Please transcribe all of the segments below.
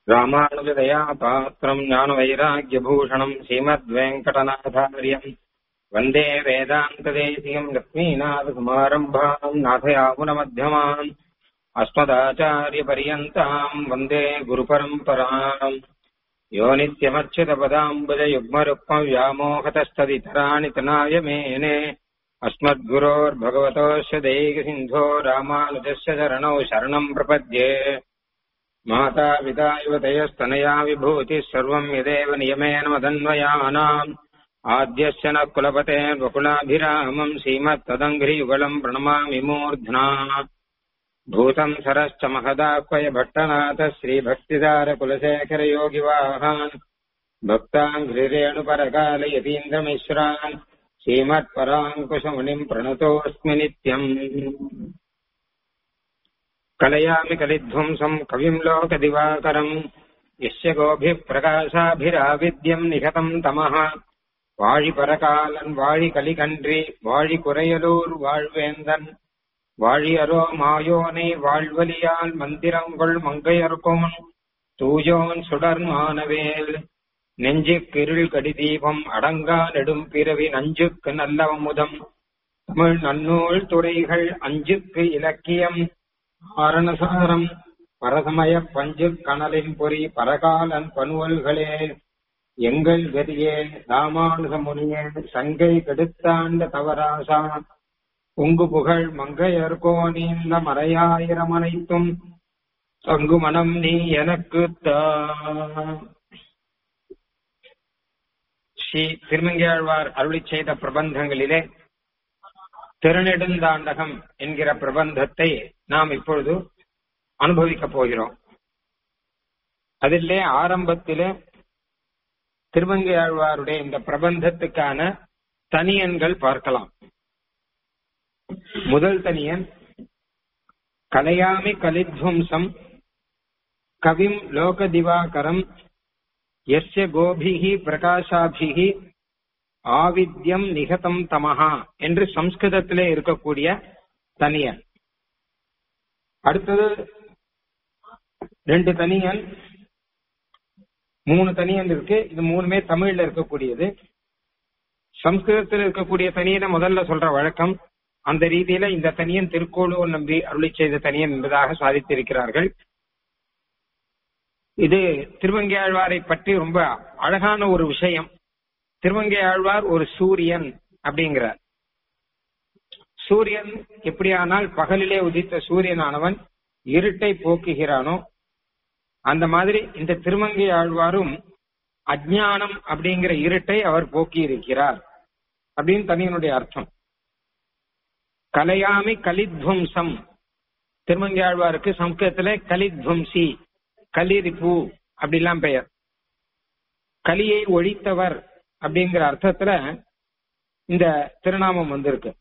ராமானுஜதயா பாத்திரம் ஞானவைராக்கியபூஷணம் ஸ்ரீமத்வேங்கடநாதாரியம் வந்தே வேதாந்ததேசியம் லக்ஷ்மீநாதகுமாரம்பாம் நாथयामुनमध्यमाम् अस्मदाचार्यपर्यन्ताम् वन्दे गुरुपरम्पराम् यो नित्यमच्युतपदाम्बुजयुग्मरुक्मव्यामोहतस्तदितराणि तनाय मेने अस्मद्गुरोर्भगवतोऽस्य दैकसिन्धो रामानुजस्य चरणौ शरणम् प्रपद्ये माता पिता युवतयस्तनया विभूतिः सर्वम् यदेव नियमेन मदन्वयानाम् आद्यस्य न कुलपते वकुलाभिरामम् श्रीमत्तदङ्घ्रियुगलम् प्रणमामि मूर्ध्ना भूतम् सरश्च महदाक्वय भट्टनाथ श्रीभक्तिदारकुलशेखरयोगिवाहान् भक्ताङ्घ्रिरेणुपरकालयतीन्द्रमिश्रान् श्रीमत्पराङ्कुशमुनिम् प्रणतोऽस्मि नित्यम् कलयामि कलिध्वंसम् कविम् लोकदिवाकरम् यस्य गोभिः प्रकाशाभिराविद्यम् निहतम् तमः வாழிபரகாலன் வாழி கலிகன்றி வாழி குறையலூர் வாழ்வேந்தன் வாழியரோ மாயோனை வாழ்வலியால் மந்திரங்கொள் மங்கையர்கோன் தூயோன் சுடர் மானவேல் நெஞ்சுக்கு இருள் கடி தீபம் அடங்கா நெடும் பிறவி நஞ்சுக்கு நல்லவமுதம் தமிழ் நன்னூல் துறைகள் அஞ்சுக்கு இலக்கியம் ஆரணசாரம் பரசமய பஞ்சு கனலின் பொறி பரகாலன் பனுவல்களே எங்கள் கதியே ராமானுக முனியே சங்கை கெடுத்தாண்ட தவராசா உங்கு புகழ் மங்கையர்கோ நீந்த மறையாயிரம் அனைத்தும் தங்கு மனம் நீ எனக்கு தா ஸ்ரீ திருமங்கையாழ்வார் அருளி செய்த பிரபந்தங்களிலே திருநெடுந்தாண்டகம் என்கிற பிரபந்தத்தை நாம் இப்பொழுது அனுபவிக்கப் போகிறோம் அதிலே ஆரம்பத்திலே திருமங்கையாழ்வாருடைய இந்த பிரபந்தத்துக்கான தனியன்கள் பார்க்கலாம் முதல் தனியன் கலையாமி கலித்வம்சம் கவிம் லோக திவாகரம் எஸ்ய கோபிகி பிரகாஷாபிகி ஆவித்யம் நிகதம் தமஹா என்று சம்ஸ்கிருதத்திலே இருக்கக்கூடிய தனியன் அடுத்தது ரெண்டு தனியன் மூணு தனியன் இருக்கு இது மூணுமே தமிழ்ல இருக்கக்கூடியது சம்ஸ்கிருதத்தில் இருக்கக்கூடிய தனியனை முதல்ல சொல்ற வழக்கம் அந்த ரீதியில இந்த தனியன் திருக்கோளூர் நம்பி அருளி செய்த தனியன் என்பதாக சாதித்திருக்கிறார்கள் இது திருவங்கையாழ்வாரை பற்றி ரொம்ப அழகான ஒரு விஷயம் திருவங்கையாழ்வார் ஒரு சூரியன் அப்படிங்கிறார் சூரியன் எப்படியானால் பகலிலே உதித்த சூரியனானவன் இருட்டை போக்குகிறானோ அந்த மாதிரி இந்த திருமங்கை ஆழ்வாரும் அஜ்ஞானம் அப்படிங்கிற இருட்டை அவர் போக்கி இருக்கிறார் அப்படின்னு தனியனுடைய அர்த்தம் கலையாமி கலித்வம்சம் திருமங்கை ஆழ்வாருக்கு சம்ஸ்கிருதத்துல கலித்வம்சி கலிரிப்பு அப்படிலாம் பெயர் கலியை ஒழித்தவர் அப்படிங்கிற அர்த்தத்துல இந்த திருநாமம் வந்திருக்கு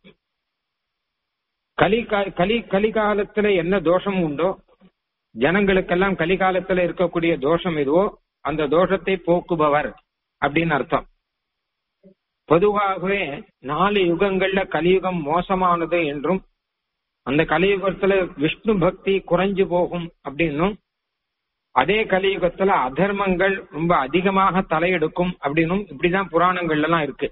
கலி கலி கலிகாலத்துல என்ன தோஷம் உண்டோ ஜனங்களுக்கெல்லாம் கலிகாலத்துல இருக்கக்கூடிய தோஷம் எதுவோ அந்த தோஷத்தை போக்குபவர் அப்படின்னு அர்த்தம் பொதுவாகவே நாலு யுகங்கள்ல கலியுகம் மோசமானது என்றும் அந்த கலியுகத்துல விஷ்ணு பக்தி குறைஞ்சு போகும் அப்படின்னும் அதே கலியுகத்துல அதர்மங்கள் ரொம்ப அதிகமாக தலையெடுக்கும் அப்படின்னும் இப்படிதான் புராணங்கள்ல எல்லாம் இருக்கு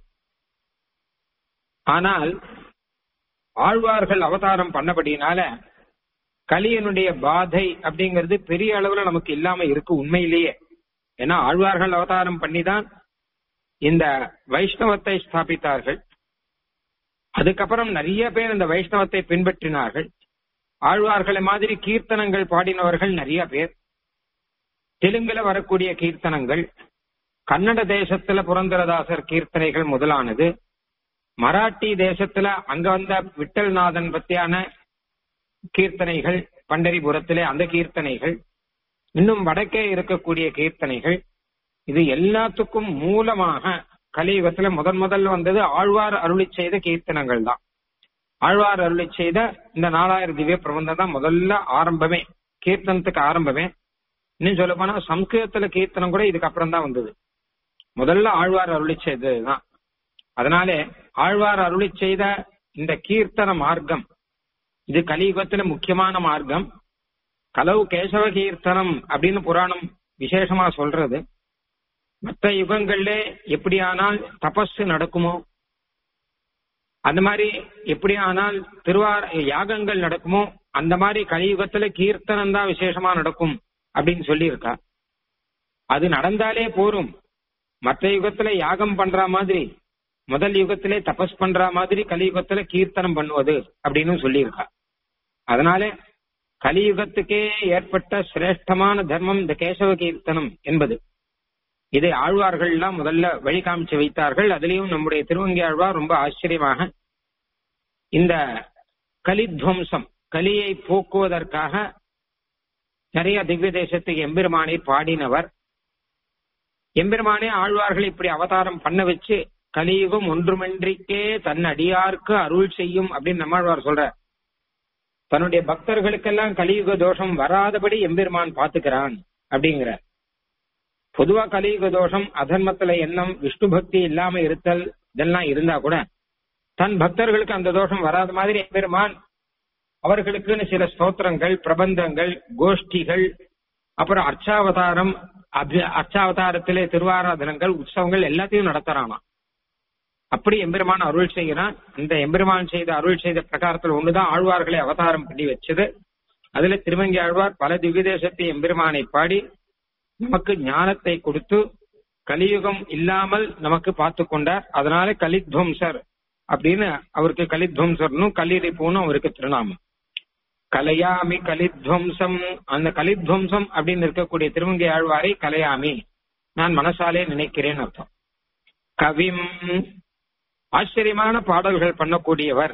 ஆனால் ஆழ்வார்கள் அவதாரம் பண்ணபடினால கலியனுடைய பாதை அப்படிங்கிறது பெரிய அளவுல நமக்கு இல்லாம இருக்கு உண்மையிலேயே ஏன்னா ஆழ்வார்கள் அவதாரம் பண்ணிதான் இந்த வைஷ்ணவத்தை ஸ்தாபித்தார்கள் அதுக்கப்புறம் நிறைய பேர் இந்த வைஷ்ணவத்தை பின்பற்றினார்கள் ஆழ்வார்களை மாதிரி கீர்த்தனங்கள் பாடினவர்கள் நிறைய பேர் தெலுங்குல வரக்கூடிய கீர்த்தனங்கள் கன்னட தேசத்துல புரந்தரதாசர் கீர்த்தனைகள் முதலானது மராட்டி தேசத்துல அங்க வந்த விட்டல்நாதன் பத்தியான கீர்த்தனைகள் பண்டரிபுரத்திலே அந்த கீர்த்தனைகள் இன்னும் வடக்கே இருக்கக்கூடிய கீர்த்தனைகள் இது எல்லாத்துக்கும் மூலமாக கலியுகத்துல முதன் முதல்ல வந்தது ஆழ்வார் அருளி செய்த கீர்த்தனங்கள் தான் ஆழ்வார் அருளி செய்த இந்த நாலாயிரம் திவ்ய பிரபந்தம் தான் முதல்ல ஆரம்பமே கீர்த்தனத்துக்கு ஆரம்பமே இன்னும் சொல்ல போனா சம்ஸ்கிருதத்துல கீர்த்தனம் கூட இதுக்கு அப்புறம் தான் வந்தது முதல்ல ஆழ்வார் அருளி செய்ததுதான் அதனாலே ஆழ்வார் அருளி செய்த இந்த கீர்த்தன மார்க்கம் இது கலியுகத்துல முக்கியமான மார்க்கம் கலவு கேசவ கீர்த்தனம் அப்படின்னு புராணம் விசேஷமா சொல்றது மற்ற யுகங்கள்ல எப்படியானால் தபஸ் நடக்குமோ அந்த மாதிரி எப்படியானால் திருவார யாகங்கள் நடக்குமோ அந்த மாதிரி கலியுகத்துல கீர்த்தனம் தான் விசேஷமா நடக்கும் அப்படின்னு சொல்லியிருக்கா அது நடந்தாலே போரும் மற்ற யுகத்துல யாகம் பண்ற மாதிரி முதல் யுகத்திலே தபஸ் பண்ற மாதிரி கலியுகத்துல கீர்த்தனம் பண்ணுவது அப்படின்னு சொல்லியிருக்கா அதனால கலியுகத்துக்கே ஏற்பட்ட சிரேஷ்டமான தர்மம் இந்த கேசவ கீர்த்தனம் என்பது இதை ஆழ்வார்கள் எல்லாம் முதல்ல வழி காமிச்சு வைத்தார்கள் அதுலயும் நம்முடைய திருவங்கி ஆழ்வார் ரொம்ப ஆச்சரியமாக இந்த கலித்வம்சம் கலியை போக்குவதற்காக நிறைய திவ்ய தேசத்துக்கு எம்பெருமானை பாடினவர் எம்பெருமானே ஆழ்வார்கள் இப்படி அவதாரம் பண்ண வச்சு கலியுகம் ஒன்றுமென்றிக்கே தன் அடியார்க்கு அருள் செய்யும் அப்படின்னு நம்மாழ்வார் சொல்ற தன்னுடைய பக்தர்களுக்கெல்லாம் கலியுக தோஷம் வராதபடி எம்பெருமான் பாத்துக்கிறான் அப்படிங்கிற பொதுவா கலியுக தோஷம் அதர்மத்துல எண்ணம் விஷ்ணு பக்தி இல்லாம இருத்தல் இதெல்லாம் இருந்தா கூட தன் பக்தர்களுக்கு அந்த தோஷம் வராத மாதிரி எம்பெருமான் அவர்களுக்குன்னு சில ஸ்தோத்திரங்கள் பிரபந்தங்கள் கோஷ்டிகள் அப்புறம் அர்ச்சாவதாரம் அபி அர்ச்சாவதாரத்திலே திருவாராதனங்கள் உற்சவங்கள் எல்லாத்தையும் நடத்துறானாம் அப்படி எம்பெருமான் அருள் செய்கிறான் அந்த எம்பெருமான் செய்த அருள் செய்த பிரகாரத்தில் ஒண்ணுதான் ஆழ்வார்களை அவதாரம் பண்ணி வச்சது அதுல திருமங்கி ஆழ்வார் பல திவ்யதேசத்தை எம்பெருமானை பாடி நமக்கு ஞானத்தை கொடுத்து கலியுகம் இல்லாமல் நமக்கு பார்த்து கொண்டார் அதனால கலித்வம்சர் அப்படின்னு அவருக்கு கலித்வம்சர்னும் கலிரிப்புன்னு அவருக்கு திருநாமம் கலையாமி கலித்வம்சம் அந்த கலித்வம்சம் அப்படின்னு இருக்கக்கூடிய திருமங்கை ஆழ்வாரை கலையாமி நான் மனசாலே நினைக்கிறேன் அர்த்தம் கவிம் ஆச்சரியமான பாடல்கள் பண்ணக்கூடியவர்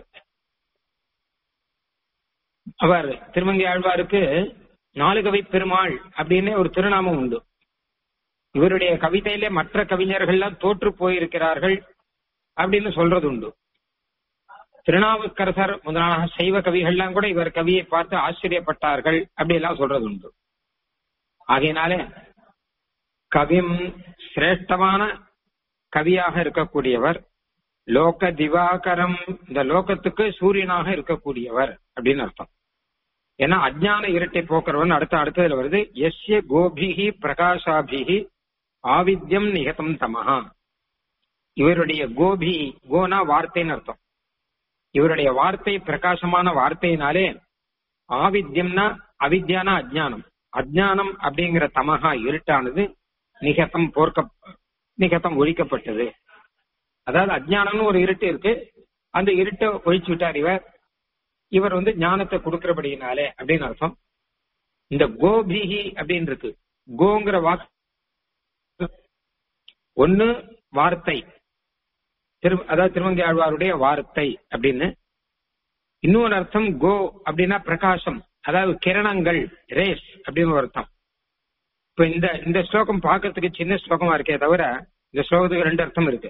அவர் திருமங்கை ஆழ்வாருக்கு நாலுகவை பெருமாள் அப்படின்னு ஒரு திருநாமம் உண்டு இவருடைய கவிதையிலே மற்ற கவிஞர்கள்லாம் தோற்று போயிருக்கிறார்கள் அப்படின்னு சொல்றது உண்டு திருநாவுக்கரசர் முதலான சைவ கவிகள்லாம் கூட இவர் கவியை பார்த்து ஆச்சரியப்பட்டார்கள் அப்படி எல்லாம் சொல்றது உண்டு ஆகையினாலே கவிம் சிரேஷ்டமான கவியாக இருக்கக்கூடியவர் லோக திவாகரம் இந்த லோகத்துக்கு சூரியனாக இருக்கக்கூடியவர் அப்படின்னு அர்த்தம் ஏன்னா அஜ்ஞான இருட்டை போக்குறவன் அடுத்த அடுத்ததுல வருது எஸ்ய கோபிகி பிரகாஷாபிகி ஆவித்யம் நிகதம் தமஹா இவருடைய கோபி கோனா வார்த்தைன்னு அர்த்தம் இவருடைய வார்த்தை பிரகாசமான வார்த்தையினாலே ஆவித்யம்னா அவித்யானா அஜ்ஞானம் அஜ்ஞானம் அப்படிங்கிற தமகா இருட்டானது நிகத்தம் போர்க்க நிகத்தம் ஒழிக்கப்பட்டது அதாவது அஜ்ஞானம்னு ஒரு இருட்டு இருக்கு அந்த இருட்டை ஒழிச்சு விட்டார் இவர் இவர் வந்து ஞானத்தை கொடுக்கிறபடியினாலே அப்படின்னு அர்த்தம் இந்த கோபிஹி அப்படின்னு இருக்கு கோங்கிற வாக்கு ஒன்னு வார்த்தை திரு அதாவது திருவங்கி ஆழ்வாருடைய வார்த்தை அப்படின்னு இன்னொரு அர்த்தம் கோ அப்படின்னா பிரகாசம் அதாவது கிரணங்கள் ரேஸ் அப்படின்னு ஒரு அர்த்தம் இப்ப இந்த இந்த ஸ்லோகம் பார்க்கறதுக்கு சின்ன ஸ்லோகமா இருக்கே தவிர இந்த ஸ்லோகத்துக்கு ரெண்டு அர்த்தம் இருக்கு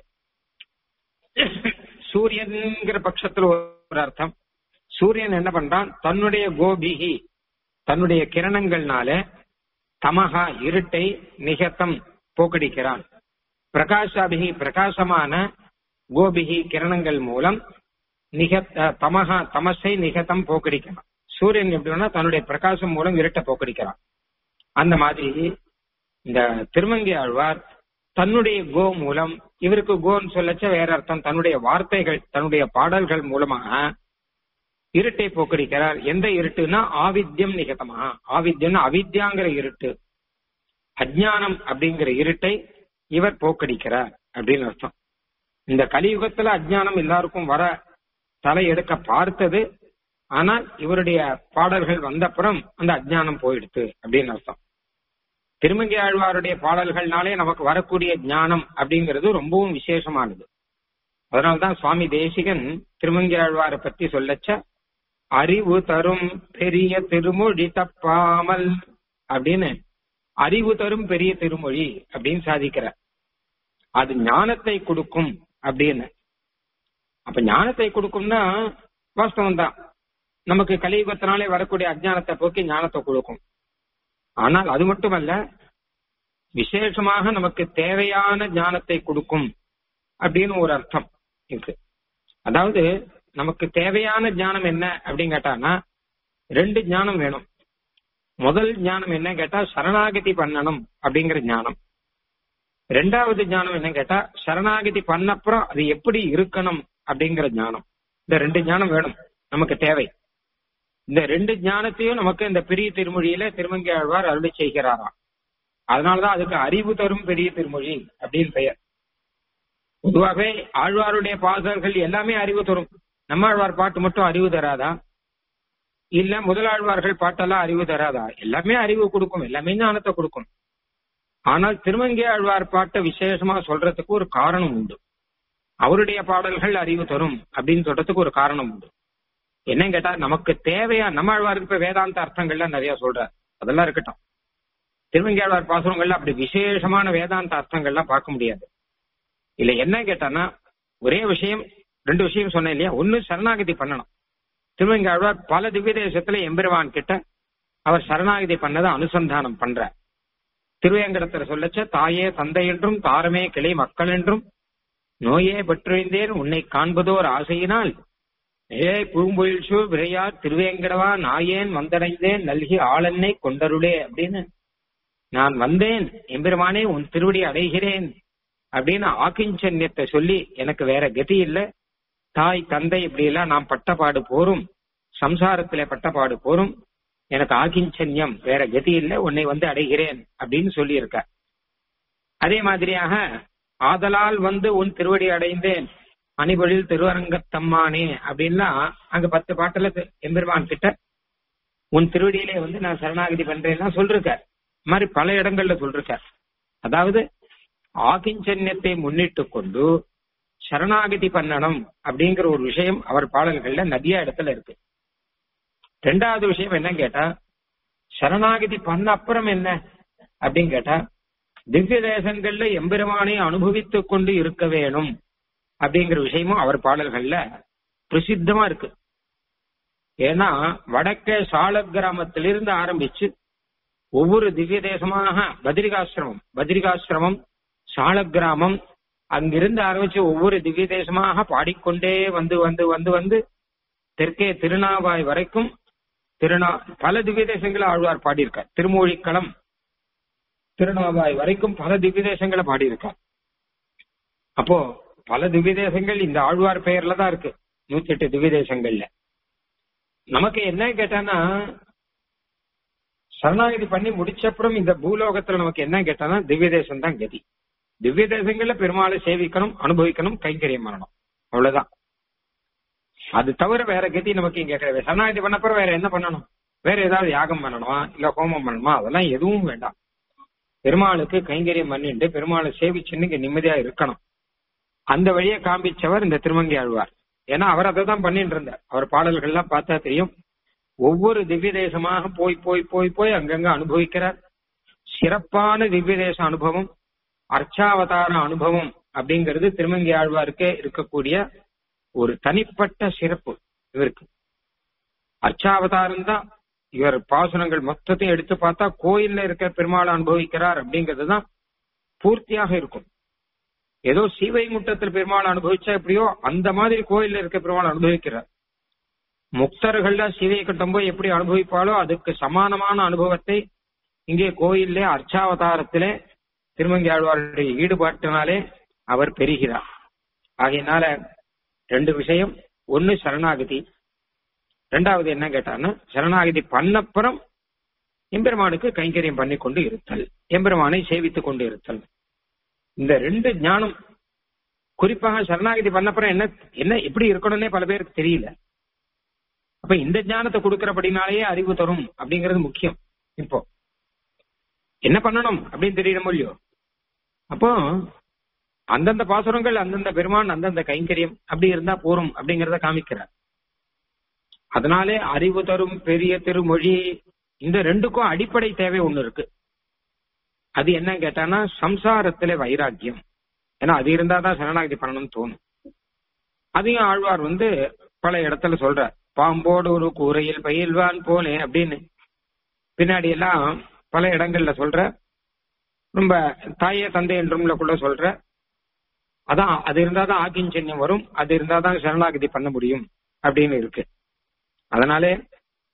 சூரியன்கிற பட்சத்துல ஒரு அர்த்தம் சூரியன் என்ன பண்றான் தன்னுடைய கோபிகி தன்னுடைய கிரணங்கள்னால தமகா இருட்டை நிகத்தம் போக்கடிக்கிறான் பிரகாஷாபிகி பிரகாசமான கோபிகி கிரணங்கள் மூலம் நிகத் தமகா தமசை நிகத்தம் போக்கடிக்கிறான் சூரியன் எப்படின்னா தன்னுடைய பிரகாசம் மூலம் இருட்டை போக்கடிக்கிறான் அந்த மாதிரி இந்த திருமங்கி ஆழ்வார் தன்னுடைய கோ மூலம் இவருக்கு கோன்னு சொல்லச்ச வேற அர்த்தம் தன்னுடைய வார்த்தைகள் தன்னுடைய பாடல்கள் மூலமாக இருட்டை போக்கடிக்கிறார் எந்த இருட்டுன்னா ஆவித்யம் நிகதமா ஆவித்யம்னா அவித்யாங்கிற இருட்டு அஜ்ஞானம் அப்படிங்கிற இருட்டை இவர் போக்கடிக்கிறார் அப்படின்னு அர்த்தம் இந்த கலியுகத்துல அஜ்ஞானம் எல்லாருக்கும் வர தலை எடுக்க பார்த்தது ஆனால் இவருடைய பாடல்கள் வந்தப்புறம் அந்த அஜ்ஞானம் போயிடுத்து அப்படின்னு அர்த்தம் திருமங்கை ஆழ்வாருடைய பாடல்கள்னாலே நமக்கு வரக்கூடிய ஞானம் அப்படிங்கிறது ரொம்பவும் விசேஷமானது அதனால்தான் சுவாமி தேசிகன் திருமங்கை ஆழ்வாரை பத்தி சொல்லச்ச அறிவு தரும் பெரிய திருமொழி தப்பாமல் அப்படின்னு அறிவு தரும் பெரிய திருமொழி அப்படின்னு சாதிக்கிறார் அது ஞானத்தை கொடுக்கும் அப்படின்னு அப்ப ஞானத்தை கொடுக்கும்னா வாஸ்தவம் தான் நமக்கு கலியுகத்தினாலே வரக்கூடிய அஜ்ஞானத்தை போக்கி ஞானத்தை கொடுக்கும் ஆனால் அது மட்டுமல்ல விசேஷமாக நமக்கு தேவையான ஞானத்தை கொடுக்கும் அப்படின்னு ஒரு அர்த்தம் இருக்கு அதாவது நமக்கு தேவையான ஞானம் என்ன அப்படின்னு கேட்டானா ரெண்டு ஞானம் வேணும் முதல் ஞானம் என்ன கேட்டா சரணாகதி பண்ணணும் அப்படிங்கிற ஞானம் ரெண்டாவது ஞானம் என்ன கேட்டா சரணாகதி பண்ணப்புறம் அது எப்படி இருக்கணும் அப்படிங்கிற ஞானம் இந்த ரெண்டு ஞானம் வேணும் நமக்கு தேவை இந்த ரெண்டு ஞானத்தையும் நமக்கு இந்த பெரிய திருமொழியில திருமங்கி ஆழ்வார் அருளி செய்கிறாராம் அதனாலதான் அதுக்கு அறிவு தரும் பெரிய திருமொழி அப்படின்னு பெயர் பொதுவாகவே ஆழ்வாருடைய பாடல்கள் எல்லாமே அறிவு தரும் நம்மாழ்வார் பாட்டு மட்டும் அறிவு தராதா இல்ல முதலாழ்வார்கள் பாட்டெல்லாம் அறிவு தராதா எல்லாமே அறிவு கொடுக்கும் எல்லாமே ஞானத்தை கொடுக்கும் ஆனால் திருமங்கை ஆழ்வார் பாட்டை விசேஷமா சொல்றதுக்கு ஒரு காரணம் உண்டு அவருடைய பாடல்கள் அறிவு தரும் அப்படின்னு சொல்றதுக்கு ஒரு காரணம் உண்டு என்னன்னு கேட்டா நமக்கு தேவையா நம்ம ஆழ்வாருக்கு இப்ப வேதாந்த அர்த்தங்கள்லாம் நிறைய சொல்றார் அதெல்லாம் இருக்கட்டும் திருவங்கியாழ்வார் பாசுரங்கள்ல அப்படி விசேஷமான வேதாந்த அர்த்தங்கள்லாம் பார்க்க முடியாது இல்ல என்ன கேட்டானா ஒரே விஷயம் ரெண்டு விஷயம் சொன்னேன் இல்லையா ஒன்னு சரணாகதி பண்ணணும் திருவங்கியாழ்வார் பல திவ்ய தேசத்துல எம்பெருவான் கிட்ட அவர் சரணாகதி பண்ணதை அனுசந்தானம் பண்ற திருவேங்கடத்துல சொல்லச்ச தாயே தந்தை என்றும் தாரமே கிளை மக்கள் என்றும் நோயே பெற்றிருந்தேன் உன்னை காண்பதோர் ஆசையினால் ஏ பூம்பொயில் சூழ் விரையார் திருவேங்கடவா நாயேன் வந்தடைந்தேன் நல்கி ஆளென்னை கொண்டருளே அப்படின்னு நான் வந்தேன் எம்பெருமானே உன் திருவடி அடைகிறேன் அப்படின்னு ஆக்கிஞ்சன்யத்தை சொல்லி எனக்கு வேற கதி இல்ல தாய் தந்தை இப்படி எல்லாம் நான் பட்டப்பாடு போரும் சம்சாரத்தில பட்டப்பாடு போரும் எனக்கு ஆகிஞ்சன்யம் வேற கதி இல்ல உன்னை வந்து அடைகிறேன் அப்படின்னு சொல்லி இருக்க அதே மாதிரியாக ஆதலால் வந்து உன் திருவடி அடைந்தேன் அணிபொழில் திருவரங்கத்தம்மானே அப்படின்னா அங்க பத்து பாட்டுல எம்பெருமான் கிட்ட உன் திருவடியிலே வந்து நான் சரணாகதி பண்றேன்னா சொல்லிருக்க மாதிரி பல இடங்கள்ல சொல்லிருக்க அதாவது ஆகிஞ்சன்யத்தை முன்னிட்டு கொண்டு சரணாகதி பண்ணணும் அப்படிங்கிற ஒரு விஷயம் அவர் பாடல்கள்ல நிறைய இடத்துல இருக்கு ரெண்டாவது விஷயம் என்ன கேட்டா சரணாகதி பண்ண அப்புறம் என்ன அப்படின்னு கேட்டா திவ்ய தேசங்கள்ல எம்பெருமானை அனுபவித்துக் கொண்டு இருக்க வேணும் அப்படிங்கிற விஷயமும் அவர் பாடல்கள்ல பிரசித்தமா இருக்கு ஏன்னா வடக்கே சால கிராமத்திலிருந்து ஆரம்பிச்சு ஒவ்வொரு திவ்ய தேசமாக பத்ரிகாசிரமம் பத்ரிகாசிரமம் சால கிராமம் அங்கிருந்து ஆரம்பிச்சு ஒவ்வொரு திவ்ய தேசமாக பாடிக்கொண்டே வந்து வந்து வந்து வந்து தெற்கே திருநாவாய் வரைக்கும் திருநா பல திவ்ய தேசங்களை ஆழ்வார் பாடியிருக்கார் திருமூழிக்களம் திருநாவாய் வரைக்கும் பல திவ்ய தேசங்களை பாடியிருக்கார் அப்போ பல திவ்ய தேசங்கள் இந்த ஆழ்வார் பெயர்ல தான் இருக்கு நூத்தி எட்டு திவ்ய தேசங்கள்ல நமக்கு என்ன கேட்டானா சரணாகதி பண்ணி முடிச்சப்புறம் இந்த பூலோகத்துல நமக்கு என்ன கேட்டானா திவ்ய தேசம் தான் கதி திவ்ய தேசங்கள்ல பெருமாளை சேவிக்கணும் அனுபவிக்கணும் கைங்கரியம் பண்ணணும் அவ்வளவுதான் அது தவிர வேற கதி நமக்கு இங்க கிடையாது சரணாகதி பண்ணப்புறம் வேற என்ன பண்ணணும் வேற ஏதாவது யாகம் பண்ணணுமா இல்ல ஹோமம் பண்ணணுமா அதெல்லாம் எதுவும் வேண்டாம் பெருமாளுக்கு கைங்கரியம் பண்ணிட்டு பெருமாளை சேவிச்சுன்னு இங்க நிம்மதியா இருக்கணும் அந்த வழியை காண்பிச்சவர் இந்த திருமங்கை ஆழ்வார் ஏன்னா அவர் அதை தான் பண்ணிட்டு இருந்தார் அவர் பாடல்கள்லாம் பார்த்தா தெரியும் ஒவ்வொரு திவ்ய தேசமாக போய் போய் போய் போய் அங்கங்க அனுபவிக்கிறார் சிறப்பான திவ்ய தேச அனுபவம் அர்ச்சாவதார அனுபவம் அப்படிங்கிறது திருமங்கி ஆழ்வாருக்கே இருக்கக்கூடிய ஒரு தனிப்பட்ட சிறப்பு இவருக்கு அர்ச்சாவதாரம் தான் இவர் பாசுரங்கள் மொத்தத்தையும் எடுத்து பார்த்தா கோயில்ல இருக்க பெருமாளை அனுபவிக்கிறார் அப்படிங்கிறது தான் பூர்த்தியாக இருக்கும் ஏதோ சீவை முட்டத்தில் பெருமாள் அனுபவிச்சா எப்படியோ அந்த மாதிரி கோயில்ல இருக்க பெருமாள் அனுபவிக்கிறார் முக்தர்கள்ல சிவையை கட்டும் போய் எப்படி அனுபவிப்பாலோ அதுக்கு சமானமான அனுபவத்தை இங்கே கோயில்ல அர்ச்சாவதாரத்திலே திருமங்கி ஆழ்வாருடைய ஈடுபாட்டினாலே அவர் பெறுகிறார் ஆகையினால ரெண்டு விஷயம் ஒன்னு சரணாகதி ரெண்டாவது என்ன கேட்டான்னா சரணாகதி பண்ணப்புறம் எம்பெருமானுக்கு கைங்கரியம் பண்ணி கொண்டு இருத்தல் எம்பெருமானை சேவித்துக் கொண்டு இருத்தல் இந்த ரெண்டு ஞானம் குறிப்பாக சரணாகதி பண்ணப்புறம் என்ன என்ன எப்படி இருக்கணும்னே பல பேருக்கு தெரியல அப்ப இந்த ஞானத்தை கொடுக்கறபடினாலேயே அறிவு தரும் அப்படிங்கிறது முக்கியம் இப்போ என்ன பண்ணணும் அப்படின்னு தெரியணும் இல்லையோ அப்போ அந்தந்த பாசுரங்கள் அந்தந்த பெருமான் அந்தந்த கைங்கரியம் அப்படி இருந்தா போரும் அப்படிங்கறத காமிக்கிறார் அதனாலே அறிவு தரும் பெரிய திருமொழி இந்த ரெண்டுக்கும் அடிப்படை தேவை ஒண்ணு இருக்கு அது என்ன கேட்டானா சம்சாரத்துல வைராக்கியம் ஏன்னா அது இருந்தாதான் சரணாகதி பண்ணணும்னு தோணும் அதையும் ஆழ்வார் வந்து பல இடத்துல சொல்றார் பாம்போடு ஒரு கூரையில் பயில்வான் போனேன் அப்படின்னு பின்னாடி எல்லாம் பல இடங்கள்ல சொல்ற ரொம்ப தாயே தந்தை என்றும்ல கூட சொல்ற அதான் அது இருந்தாதான் ஆக்கிஞ்சன்யம் வரும் அது இருந்தாதான் சரணாகதி பண்ண முடியும் அப்படின்னு இருக்கு அதனாலே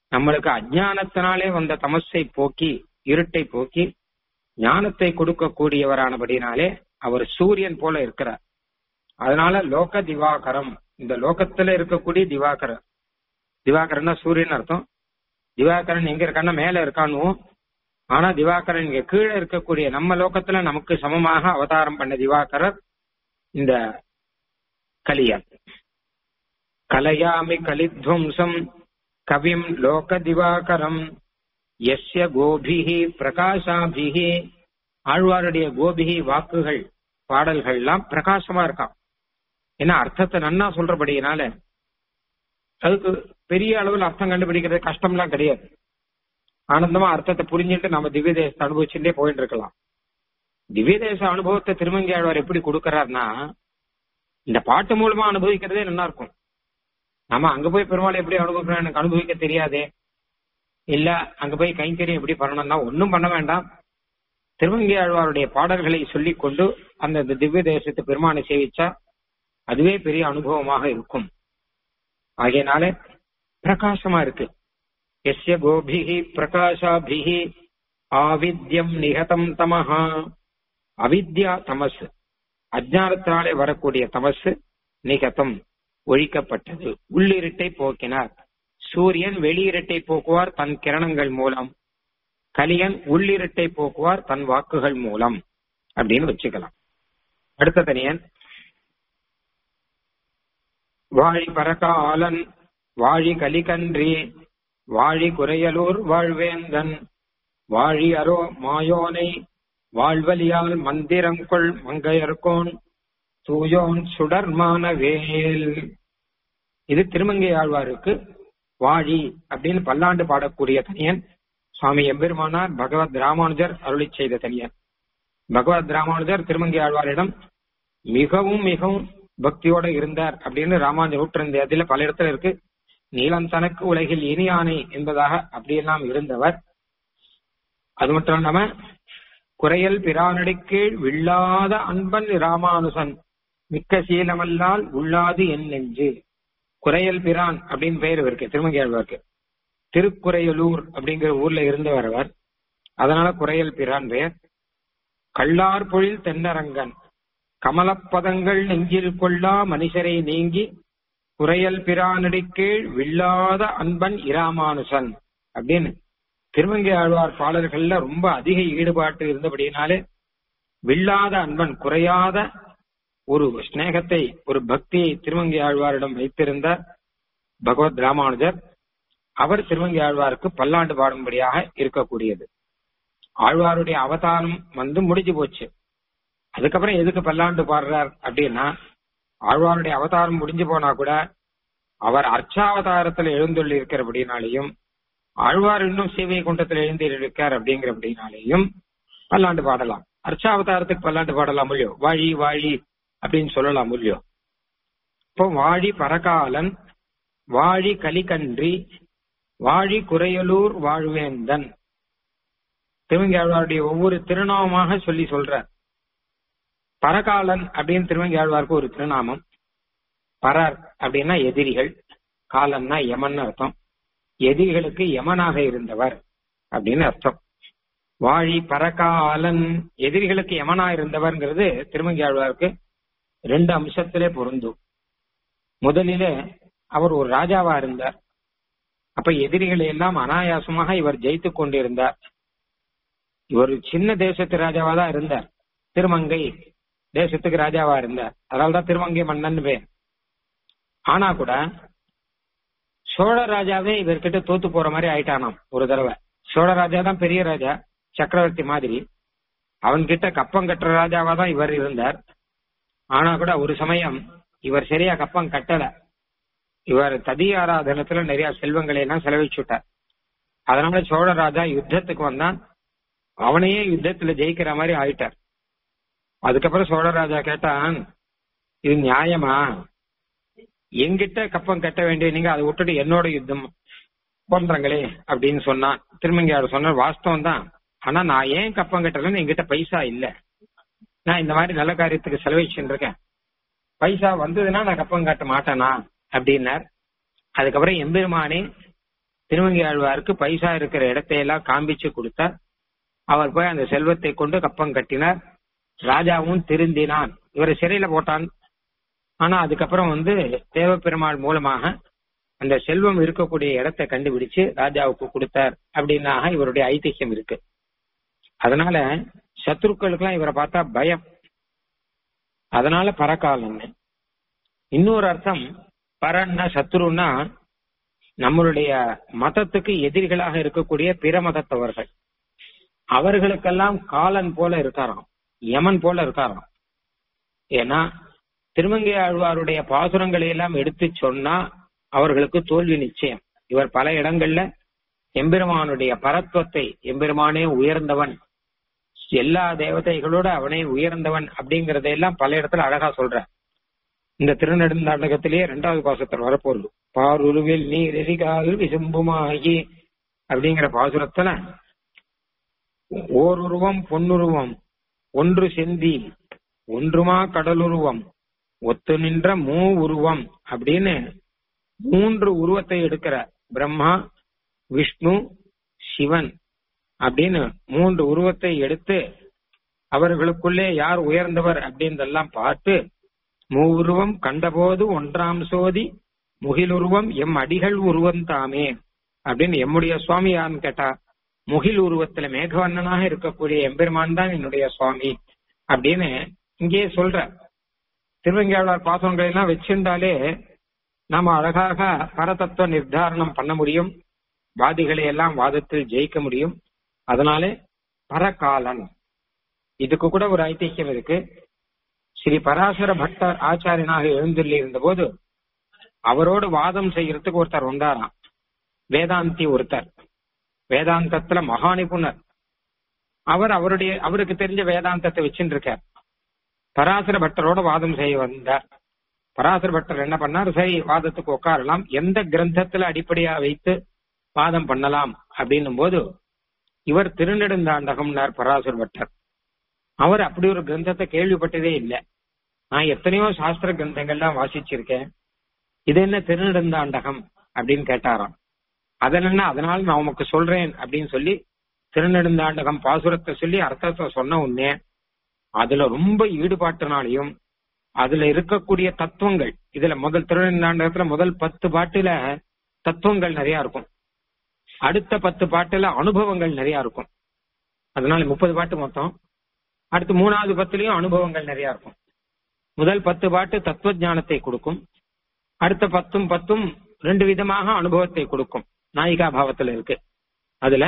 நம்மளுக்கு அஜானத்தினாலே வந்த தமஸை போக்கி இருட்டை போக்கி ஞானத்தை கொடுக்கக்கூடியவரானபடினாலே அவர் சூரியன் போல இருக்கிறார் அதனால லோக திவாகரம் இந்த லோகத்துல இருக்கக்கூடிய திவாகரர் திவாகரன்னா சூரியன் அர்த்தம் திவாகரன் எங்க இருக்கான்னா மேல இருக்கான்னு ஆனா திவாகரன் இங்க கீழே இருக்கக்கூடிய நம்ம லோகத்துல நமக்கு சமமாக அவதாரம் பண்ண திவாகரர் இந்த கலியன் கலையாமி கலித்வம்சம் கவிம் லோக திவாகரம் எஸ்ய கோபிகி பிரகாசாபிகி ஆழ்வாருடைய கோபிகி வாக்குகள் பாடல்கள் எல்லாம் பிரகாசமா இருக்கான் ஏன்னா அர்த்தத்தை நன்னா சொல்றபடியினால அதுக்கு பெரிய அளவில் அர்த்தம் கண்டுபிடிக்கிறது கஷ்டம்லாம் கிடையாது ஆனந்தமா அர்த்தத்தை புரிஞ்சுட்டு நம்ம திவ்ய தேசத்தை அனுபவிச்சுட்டே போயிட்டு இருக்கலாம் திவ்ய தேச அனுபவத்தை திருமங்கி ஆழ்வார் எப்படி கொடுக்கறாருன்னா இந்த பாட்டு மூலமா அனுபவிக்கிறதே நல்லா இருக்கும் நம்ம அங்க போய் பெருமாள் எப்படி அனுபவிக்கிறோம் எனக்கு அனுபவிக்க தெரியாதே இல்ல அங்க போய் கைங்கரியம் எப்படி பண்ணணும்னா ஒன்னும் பண்ண வேண்டாம் திருமங்கி ஆழ்வாருடைய பாடல்களை சொல்லிக் கொண்டு அந்த திவ்ய தேசத்து பெருமானை சேவிச்சா அதுவே பெரிய அனுபவமாக இருக்கும் ஆகையினால பிரகாசமா இருக்கு எஸ்ய கோபிகி பிரகாஷாபிகி ஆவித்யம் நிகதம் தமஹா அவித்யா தமஸ் அஜானத்தினாலே வரக்கூடிய தமஸ் நிகதம் ஒழிக்கப்பட்டது உள்ளிருட்டை போக்கினார் சூரியன் வெளியிருட்டை போக்குவார் தன் கிரணங்கள் மூலம் கலியன் உள்ளிருட்டை போக்குவார் தன் வாக்குகள் மூலம் அப்படின்னு வச்சுக்கலாம் அடுத்த தனியன் வாழி பரகாலன் வாழி கலிகன்றி வாழி குறையலூர் வாழ்வேந்தன் வாழி அரோ மாயோனை வாழ்வலியால் மந்திரங்கொள் மங்கையர்கோன் தூயோன் சுடர்மான வேல் இது திருமங்கை ஆழ்வாருக்கு வாழி அப்படின்னு பல்லாண்டு பாடக்கூடிய தனியன் சுவாமி எம்பெருமானார் பகவத் ராமானுஜர் அருளி செய்த தனியன் பகவத் ராமானுஜர் திருமங்கை ஆழ்வாரிடம் மிகவும் மிகவும் பக்தியோட இருந்தார் அப்படின்னு ராமானுஜர் நூற்றிருந்த அதுல பல இடத்துல இருக்கு நீலம் தனக்கு உலகில் இனியானை என்பதாக அப்படியெல்லாம் இருந்தவர் அது மட்டும் இல்லாம குறையல் பிரானடி கீழ் வில்லாத அன்பன் ராமானுசன் மிக்க சீலமல்லால் உள்ளாது என் நெஞ்சு குறையல் பிரான் அப்படின்னு பெயர் இருக்கு திருமங்கியாழ்வாருக்கு திருக்குறையலூர் அப்படிங்கிற ஊர்ல இருந்தவர் அவர் அதனால குறையல் பிரான் பெயர் கள்ளார் பொழில் தென்னரங்கன் கமலப்பதங்கள் நெஞ்சில் கொள்ளா மனுஷரை நீங்கி குறையல் பிரானடி கீழ் வில்லாத அன்பன் இராமானுசன் அப்படின்னு திருமங்கை ஆழ்வார் பாடல்கள்ல ரொம்ப அதிக ஈடுபாட்டு இருந்தபடியினாலே வில்லாத அன்பன் குறையாத ஒரு ஸ்நேகத்தை ஒரு பக்தியை திருமங்கை ஆழ்வாரிடம் வைத்திருந்தார் பகவத் ராமானுஜர் அவர் திருமங்கை ஆழ்வாருக்கு பல்லாண்டு பாடும்படியாக இருக்கக்கூடியது ஆழ்வாருடைய அவதாரம் வந்து முடிஞ்சு போச்சு அதுக்கப்புறம் எதுக்கு பல்லாண்டு பாடுறார் அப்படின்னா ஆழ்வாருடைய அவதாரம் முடிஞ்சு போனா கூட அவர் அர்ச்சாவதாரத்துல எழுந்துள்ளி இருக்கிறபடினாலையும் ஆழ்வார் இன்னும் சேவை குண்டத்தில் எழுந்து இருக்கார் அப்படிங்கிற அப்படின்னாலேயும் பல்லாண்டு பாடலாம் அர்ச்சாவதாரத்துக்கு பல்லாண்டு பாடலாம் இல்லையோ வாழி வாழி அப்படின்னு சொல்லலாம் இல்லையோ இப்போ வாழி பரகாலன் வாழி கலிகன்றி வாழி குறையலூர் வாழ்வேந்தன் திருவங்கியாழ்வாருடைய ஒவ்வொரு திருநாமமாக சொல்லி சொல்றார் பரகாலன் அப்படின்னு திருவங்கியாழ்வாருக்கு ஒரு திருநாமம் பரர் அப்படின்னா எதிரிகள் காலன்னா யமன் அர்த்தம் எதிரிகளுக்கு யமனாக இருந்தவர் அப்படின்னு அர்த்தம் வாழி பரகாலன் எதிரிகளுக்கு யமனா இருந்தவர்ங்கிறது திருமங்கியாழ்வாருக்கு ரெண்டு அம்சத்திலே பொருந்தும் முதலிலே அவர் ஒரு ராஜாவா இருந்தார் அப்ப எதிரிகளை எல்லாம் அனாயாசமாக இவர் ஜெயித்து கொண்டிருந்தார் இவர் சின்ன தேசத்து ராஜாவா தான் இருந்தார் திருமங்கை தேசத்துக்கு ராஜாவா இருந்தார் அதனால்தான் திருமங்கை மன்னன் பேர் ஆனா கூட சோழ ராஜாவே இவர்கிட்ட தோத்து போற மாதிரி ஆயிட்டானாம் ஒரு தடவை சோழ ராஜா தான் பெரிய ராஜா சக்கரவர்த்தி மாதிரி அவன்கிட்ட கப்பம் கட்டுற ராஜாவா தான் இவர் இருந்தார் ஆனா கூட ஒரு சமயம் இவர் சரியா கப்பம் கட்டல இவர் ததி ஆராதனத்துல நிறைய செல்வங்களை எல்லாம் செலவிச்சுட்டார் அதனால சோழ ராஜா யுத்தத்துக்கு வந்தான் அவனையே யுத்தத்துல ஜெயிக்கிற மாதிரி ஆயிட்டார் அதுக்கப்புறம் சோழ ராஜா கேட்டான் இது நியாயமா எங்கிட்ட கப்பம் கட்ட வேண்டிய நீங்க அதை விட்டுட்டு என்னோட யுத்தம் பண்றாங்களே அப்படின்னு சொன்னான் திருமங்கியார் சொன்ன வாஸ்தவம் தான் ஆனா நான் ஏன் கப்பம் கட்டலன்னு என்கிட்ட பைசா இல்ல நான் இந்த மாதிரி நல்ல காரியத்துக்கு செலவழிச்சுட்டு இருக்கேன் பைசா வந்ததுன்னா நான் கப்பம் கட்ட மாட்டேனா அப்படின்னார் அதுக்கப்புறம் எம்பெருமானே திருமங்கை ஆழ்வாருக்கு பைசா இருக்கிற இடத்தையெல்லாம் காண்பிச்சு கொடுத்தார் அவர் போய் அந்த செல்வத்தை கொண்டு கப்பம் கட்டினார் ராஜாவும் திருந்தினான் இவரை சிறையில போட்டான் ஆனா அதுக்கப்புறம் வந்து தேவப்பெருமாள் மூலமாக அந்த செல்வம் இருக்கக்கூடிய இடத்தை கண்டுபிடிச்சு ராஜாவுக்கு கொடுத்தார் அப்படின்னாக இவருடைய ஐதிஹ்யம் இருக்கு அதனால சத்ருக்களுக்கெல்லாம் இவரை பார்த்தா பயம் அதனால பரகாலன்னு இன்னொரு அர்த்தம் பரன்னா சத்ருன்னா நம்மளுடைய மதத்துக்கு எதிரிகளாக இருக்கக்கூடிய பிற மதத்தவர்கள் அவர்களுக்கெல்லாம் காலன் போல இருக்காராம் யமன் போல இருக்காராம் ஏன்னா திருமங்கை ஆழ்வாருடைய பாசுரங்களை எல்லாம் எடுத்து சொன்னா அவர்களுக்கு தோல்வி நிச்சயம் இவர் பல இடங்கள்ல எம்பெருமானுடைய பரத்துவத்தை எம்பெருமானே உயர்ந்தவன் எல்லா தேவதைகளோட அவனே உயர்ந்தவன் அப்படிங்கறதையெல்லாம் பல இடத்துல அழகா சொல்ற இந்த திருநெடுந்தாண்டகத்திலேயே இரண்டாவது பாசத்தில் வரப்போகுது பாருருவில் நீர் எரிகால் விசும்புமாகி அப்படிங்கிற பாசுரத்துல ஓருருவம் பொன்னுருவம் ஒன்று செந்தி ஒன்றுமா கடலுருவம் ஒத்து நின்ற மூ உருவம் அப்படின்னு மூன்று உருவத்தை எடுக்கிற பிரம்மா விஷ்ணு சிவன் அப்படின்னு மூன்று உருவத்தை எடுத்து அவர்களுக்குள்ளே யார் உயர்ந்தவர் அப்படின்றதெல்லாம் பார்த்து மூவுருவம் கண்டபோது ஒன்றாம் சோதி முகிலுருவம் எம் அடிகள் உருவம் தாமே அப்படின்னு எம்முடைய சுவாமி யாருன்னு கேட்டா முகில் உருவத்துல மேகவண்ணனாக இருக்கக்கூடிய எம்பெருமான் தான் என்னுடைய சுவாமி அப்படின்னு இங்கேயே சொல்ற திருவங்கியாளர் பாசனங்களை எல்லாம் வச்சிருந்தாலே நாம அழகாக பரதத்துவ நிர்தாரணம் பண்ண முடியும் வாதிகளை எல்லாம் வாதத்தில் ஜெயிக்க முடியும் அதனாலே பரகாலன் இதுக்கு கூட ஒரு ஐதிஹ்யம் இருக்கு ஸ்ரீ பராசர பட்டர் ஆச்சாரியனாக எழுந்தள்ளி இருந்த போது அவரோடு வாதம் செய்யறதுக்கு ஒருத்தர் வந்தாராம் வேதாந்தி ஒருத்தர் வேதாந்தத்துல மகா நிபுணர் அவர் அவருடைய அவருக்கு தெரிஞ்ச வேதாந்தத்தை வச்சுட்டு இருக்கார் பராசர பட்டரோட வாதம் செய்ய வந்தார் பராசர பட்டர் என்ன பண்ணார் சரி வாதத்துக்கு உட்காரலாம் எந்த கிரந்தத்துல அடிப்படையா வைத்து வாதம் பண்ணலாம் அப்படின்னும் போது இவர் திருநெடுந்தாண்டகம்னார் பராசர பட்டர் அவர் அப்படி ஒரு கிரந்தத்தை கேள்விப்பட்டதே இல்லை நான் எத்தனையோ சாஸ்திர கிரந்தங்கள்லாம் வாசிச்சிருக்கேன் இது என்ன திருநெடுந்தாண்டகம் அப்படின்னு கேட்டாராம் அதன் என்ன அதனால நான் உமக்கு சொல்றேன் அப்படின்னு சொல்லி திருநெடுந்தாண்டகம் பாசுரத்தை சொல்லி அர்த்தத்தை சொன்ன உடனே அதுல ரொம்ப ஈடுபாட்டினாலையும் அதுல இருக்கக்கூடிய தத்துவங்கள் இதுல முதல் திருநெடுந்தாண்டகத்துல முதல் பத்து பாட்டுல தத்துவங்கள் நிறைய இருக்கும் அடுத்த பத்து பாட்டுல அனுபவங்கள் நிறைய இருக்கும் அதனால முப்பது பாட்டு மொத்தம் அடுத்து மூணாவது பத்துலயும் அனுபவங்கள் நிறைய இருக்கும் முதல் பத்து பாட்டு தத்துவ ஞானத்தை கொடுக்கும் அடுத்த பத்தும் பத்தும் ரெண்டு விதமாக அனுபவத்தை கொடுக்கும் நாயிகா பாவத்துல இருக்கு அதுல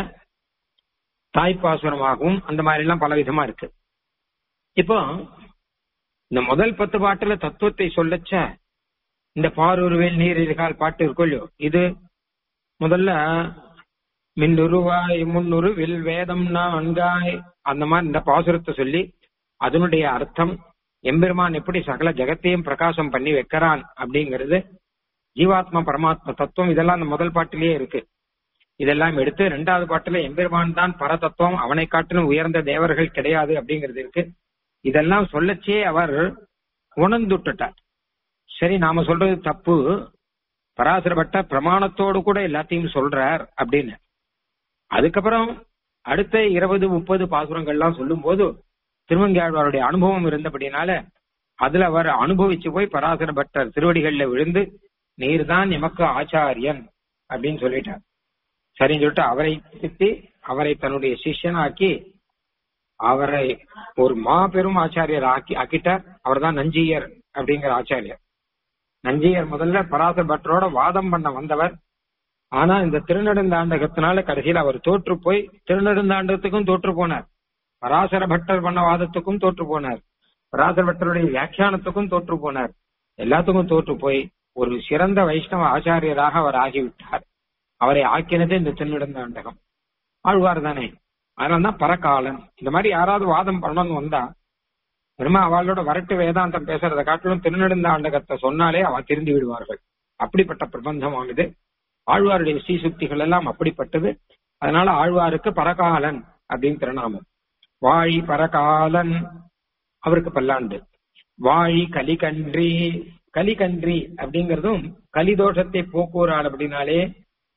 தாய்ப்பாசுரமாகவும் அந்த மாதிரி எல்லாம் பல விதமா இருக்கு இப்போ இந்த முதல் பத்து பாட்டுல தத்துவத்தை சொல்லச்ச இந்த பாரூர்வேல் நீர் இருகால் பாட்டு இருக்கும் இல்லையோ இது முதல்ல மின்னுருவாய் முன்னுரு வில் வேதம் நான்காய் அந்த மாதிரி இந்த பாசுரத்தை சொல்லி அதனுடைய அர்த்தம் எம்பெருமான் எப்படி சகல ஜெகத்தையும் பிரகாசம் பண்ணி வைக்கிறான் அப்படிங்கிறது ஜீவாத்மா பரமாத்மா தத்துவம் இதெல்லாம் அந்த முதல் பாட்டிலேயே இருக்கு இதெல்லாம் எடுத்து ரெண்டாவது பாட்டுல எம்பெருமான் தான் பரதத்துவம் அவனை காட்டிலும் உயர்ந்த தேவர்கள் கிடையாது அப்படிங்கிறது இருக்கு இதெல்லாம் சொல்லச்சே அவர் உணர்ந்துட்டார் சரி நாம சொல்றது தப்பு பராசரப்பட்ட பிரமாணத்தோடு கூட எல்லாத்தையும் சொல்றார் அப்படின்னு அதுக்கப்புறம் அடுத்த இருபது முப்பது பாசுரங்கள்லாம் சொல்லும் போது திருவங்கியாழ்வாருடைய அனுபவம் இருந்தபடினால அதுல அவர் அனுபவிச்சு போய் பராசர பட்டர் திருவடிகள்ல விழுந்து நீர் தான் எமக்கு ஆச்சாரியன் அப்படின்னு சொல்லிட்டார் சரின்னு சொல்லிட்டு அவரை திட்டி அவரை தன்னுடைய சிஷ்யனாக்கி அவரை ஒரு மாபெரும் ஆச்சாரியர் ஆக்கி ஆக்கிட்டார் அவர் தான் நஞ்சியர் அப்படிங்கிற ஆச்சாரியர் நஞ்சியர் முதல்ல பராசர பட்டரோட வாதம் பண்ண வந்தவர் ஆனா இந்த திருநெடுந்தாண்டகத்தினால கடைசியில் அவர் தோற்று போய் திருநெடுந்தாண்டகத்துக்கும் தோற்று போனார் பராசர பட்டர் பண்ண வாதத்துக்கும் தோற்று போனார் பராசர பட்டருடைய வியாக்கியானத்துக்கும் தோற்று போனார் எல்லாத்துக்கும் தோற்று போய் ஒரு சிறந்த வைஷ்ணவ ஆச்சாரியராக அவர் ஆகிவிட்டார் அவரை ஆக்கினது இந்த திருநெடுந்தாண்டகம் ஆழ்வார் தானே அதனால்தான் பரகாலன் இந்த மாதிரி யாராவது வாதம் பண்ணணும்னு வந்தா பெருமா அவளோட வரட்டு வேதாந்தம் பேசுறதை காட்டிலும் திருநெடுந்தாண்டகத்தை சொன்னாலே அவ திருந்தி விடுவார்கள் அப்படிப்பட்ட பிரபந்தமானது ஆழ்வாருடைய ஸ்ரீசுக்திகள் எல்லாம் அப்படிப்பட்டது அதனால ஆழ்வாருக்கு பரகாலன் அப்படின்னு திருநாமம் வாழி பரகாலன் அவருக்கு பல்லாண்டு வாழி கலிகன்றி கலிகன்றி அப்படிங்கறதும் கலிதோஷத்தை போக்குவரால் அப்படின்னாலே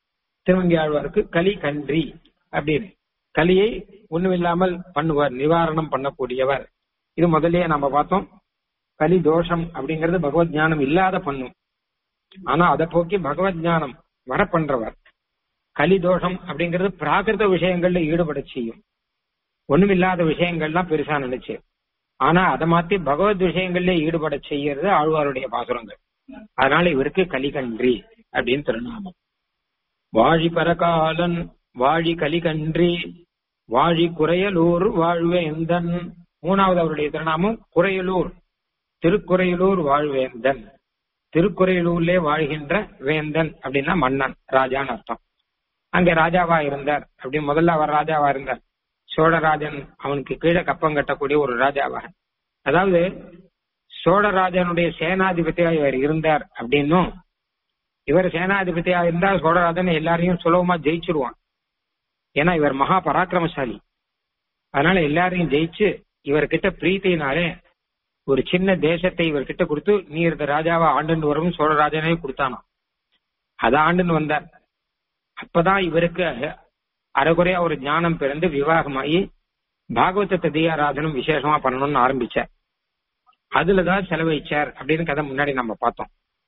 திருவங்கி ஆழ்வாருக்கு கலி கன்றி அப்படின்னு கலியை ஒண்ணுமில்லாமல் பண்ணுவார் நிவாரணம் பண்ணக்கூடியவர் இது முதல்லயே நம்ம பார்த்தோம் கலி தோஷம் அப்படிங்கிறது பகவத் ஞானம் இல்லாத பண்ணும் ஆனா அதை போக்கி பகவத் ஞானம் வர பண்றவர் கலி தோஷம் அப்படிங்கிறது பிராகிருத விஷயங்கள்ல ஈடுபட செய்யும் ஒண்ணுமில்லாத விஷயங்கள்லாம் பெருசா நினைச்சு ஆனா அதை மாத்தி பகவத் விஷயங்கள்ல ஈடுபட செய்யறது ஆழ்வாருடைய பாசுரங்கள் அதனால இவருக்கு கலிகன்றி அப்படின்னு திருநாமம் வாழி பரகாலன் வாழி கலிகன்றி வாழி குறையலூர் வாழ்வேந்தன் மூணாவது அவருடைய திருநாமம் குறையலூர் திருக்குறையலூர் வாழ்வேந்தன் திருக்குறையலூர்லே வாழ்கின்ற வேந்தன் அப்படின்னா மன்னன் ராஜான்னு அர்த்தம் அங்க ராஜாவா இருந்தார் அப்படி முதல்ல அவர் ராஜாவா இருந்தார் சோழராஜன் அவனுக்கு கீழே கப்பம் கட்டக்கூடிய ஒரு ராஜாவாக அதாவது சோழராஜனுடைய சேனாதிபதியா இவர் இருந்தார் அப்படின்னும் இவர் சேனாதிபதியா இருந்தா சோழராஜன் எல்லாரையும் சுலபமா ஜெயிச்சிருவான் ஏன்னா இவர் மகா பராக்கிரமசாலி அதனால எல்லாரையும் ஜெயிச்சு இவர்கிட்ட பிரீத்தினாலே ஒரு சின்ன தேசத்தை இவர்கிட்ட கொடுத்து நீ இருந்த ராஜாவா ஆண்டுன்னு வரும் சோழராஜனே கொடுத்தானா அத ஆண்டுன்னு வந்தார் அப்பதான் இவருக்கு அரைகுறையா ஒரு ஞானம் பிறந்து விவாகமாகி பாகவத ததியாராதனம் விசேஷமா பண்ணணும்னு ஆரம்பிச்சார் அதுலதான் செலவழிச்சார் அப்படின்னு கதை முன்னாடி நம்ம பார்த்தோம்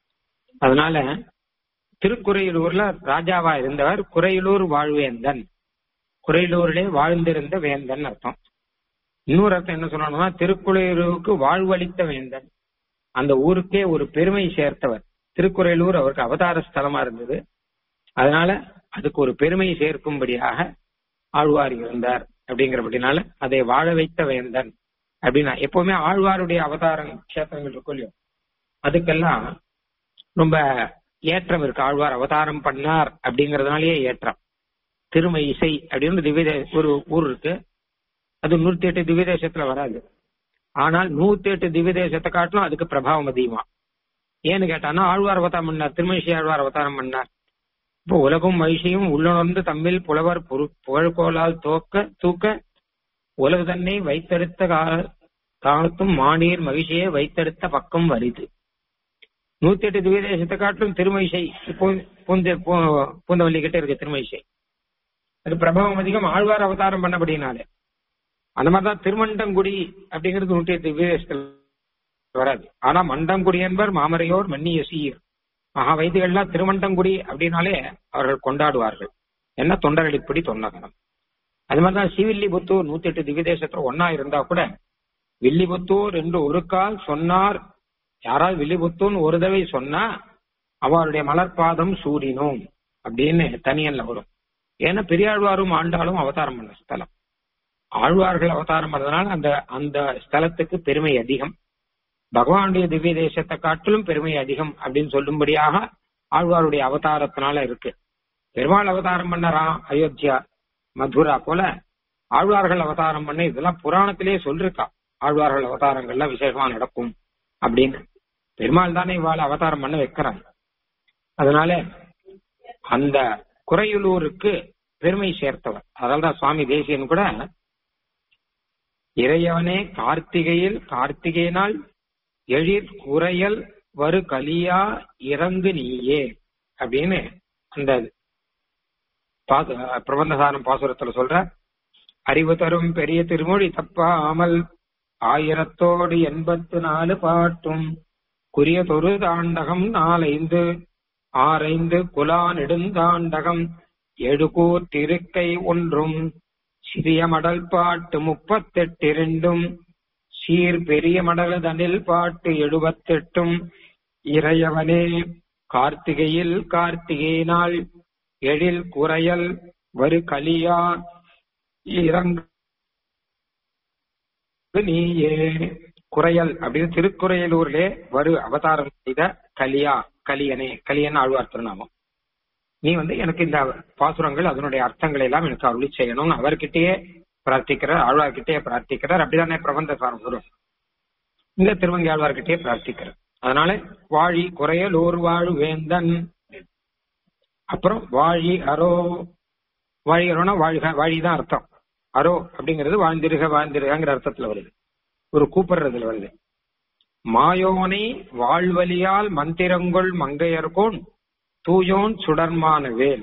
அதனால திருக்குறையிலூர்ல ராஜாவா இருந்தவர் குறையிலூர் வாழ்வேந்தன் குறையிலூரிலே வாழ்ந்திருந்த வேந்தன் அர்த்தம் இன்னொரு அர்த்தம் என்ன சொல்லணும்னா திருக்குறையிலூருக்கு வாழ்வளித்த வேந்தன் அந்த ஊருக்கே ஒரு பெருமை சேர்த்தவர் திருக்குறையிலூர் அவருக்கு அவதார ஸ்தலமா இருந்தது அதனால அதுக்கு ஒரு பெருமை சேர்க்கும்படியாக ஆழ்வார் இருந்தார் அப்படிங்கிறபடினால அதை வாழ வைத்த வேந்தன் அப்படின்னா எப்பவுமே ஆழ்வாருடைய அவதார கஷேத்திரங்கள் இருக்கும் இல்லையோ அதுக்கெல்லாம் ரொம்ப ஏற்றம் இருக்கு ஆழ்வார் அவதாரம் பண்ணார் அப்படிங்கறதுனாலயே ஏற்றம் திருமை இசை அப்படின்னு திவ்ய ஒரு ஊர் இருக்கு அது நூத்தி எட்டு திவ்ய தேசத்துல வராது ஆனால் நூத்தி எட்டு திவ்ய தேசத்தை காட்டிலும் அதுக்கு பிரபாவம் அதிகமா ஏன்னு கேட்டானா ஆழ்வார் அவதாரம் பண்ணார் திருமணிஷி ஆழ்வார் அவதாரம் பண்ணார் இப்போ உலகும் மகிழ்ச்சியும் உள்ளுணர்ந்து தம்மில் புலவர் புகழ்கோலால் தோக்க தூக்க உலகு தன்னை வைத்தெடுத்த காலத்தும் மானீர் மகிழ்ச்சியை வைத்தெடுத்த பக்கம் வரிது நூத்தி எட்டு திவ்ய தேசத்தை காட்டிலும் திருமயிசை பூந்த பூந்தவல்லி கிட்ட இருக்கு திருமயிசை அது பிரபாவம் அதிகம் ஆழ்வார் அவதாரம் பண்ணபடினாலே அந்த மாதிரிதான் திருமண்டங்குடி அப்படிங்கிறது நூற்றி எட்டு திவ்ய தேசத்தில் வராது ஆனா மண்டங்குடி என்பர் மாமரையோர் மன்னிய சீர் மகா வைத்தியர்கள்லாம் திருமண்டங்குடி அப்படின்னாலே அவர்கள் கொண்டாடுவார்கள் என்ன தொண்டரடிப்படி தொன்னகரம் அது மாதிரிதான் ஸ்ரீவில்லிபுத்தூர் நூத்தி எட்டு திவ்ய தேசத்துல ஒன்னா இருந்தா கூட வில்லிபுத்தூர் என்று ஒரு கால் சொன்னார் யாராவது வில்லிபுத்தூர்னு ஒரு தடவை சொன்னா அவருடைய மலர்பாதம் சூடினோம் அப்படின்னு தனியன்ல வரும் ஏன்னா பெரியாழ்வாரும் ஆண்டாலும் அவதாரம் பண்ண ஸ்தலம் ஆழ்வார்கள் அவதாரம் பண்ணதுனால அந்த அந்த ஸ்தலத்துக்கு பெருமை அதிகம் பகவானுடைய திவ்ய தேசத்தை காட்டிலும் பெருமை அதிகம் அப்படின்னு சொல்லும்படியாக ஆழ்வாருடைய அவதாரத்தினால இருக்கு பெருமாள் அவதாரம் பண்ணரா அயோத்தியா மதுரா போல ஆழ்வார்கள் அவதாரம் பண்ண இதெல்லாம் புராணத்திலேயே சொல்லிருக்கா ஆழ்வார்கள் அவதாரங்கள்லாம் விசேஷமா நடக்கும் அப்படின்னு பெருமாள் தானே இவாள் அவதாரம் பண்ண வைக்கிறாங்க அதனால அந்த குறையுலூருக்கு பெருமை சேர்த்தவர் அதனால்தான் சுவாமி தேசியன் கூட இறையவனே கார்த்திகையில் கார்த்திகை நாள் எழிற் குறையல் வரு கலியா இறங்கு நீயே அப்படின்னு அந்த பிரபந்தசாரம் பாசுரத்துல சொல்ற அறிவு தரும் பெரிய திருமொழி தப்பாமல் ஆயிரத்தோடு எண்பத்து நாலு பாட்டும் குறிய தொரு தாண்டகம் நாலைந்து ஆரைந்து குலா நெடுந்தாண்டகம் எழுகூர் திருக்கை ஒன்றும் சிறிய மடல் பாட்டு முப்பத்தெட்டு இரண்டும் சீர் பெரிய மடல் தனில் பாட்டு எழுபத்தெட்டும் இறையவனே கார்த்திகையில் கார்த்திகை நாள் எழில் குறையல் வரு கலியா இறங்கு நீயே குறையல் அப்படின்னு திருக்குறையலூர்லே வரு அவதாரம் செய்த கலியா கலியனே கலியன் ஆழ்வார் திருநாமம் நீ வந்து எனக்கு இந்த பாசுரங்கள் அதனுடைய அர்த்தங்களை எல்லாம் எனக்கு அருளி செய்யணும்னு அவர்கிட்டயே பிரார்த்திக்கிறார் ஆழ்வார்கிட்டயே பிரார்த்திக்கிறார் அப்படிதானே பிரபந்த சாரம் வரும் இந்த திருவங்கி ஆழ்வார்கிட்டயே பிரார்த்திக்கிறார் அதனால வாழி குறையலூர் வாழ் வேந்தன் அப்புறம் வாழி அரோ வாழி அரோனா வாழ்க வாழிதான் அர்த்தம் அரோ அப்படிங்கிறது வாழ்ந்திருக வாழ்ந்திருகங்கிற அர்த்தத்துல வருது ஒரு கூப்பிடுறதுல வருது மாயோனை வாழ்வலியால் மந்திரங்கொள் மங்கையர்கோன் தூயோன் சுடர்மான வேல்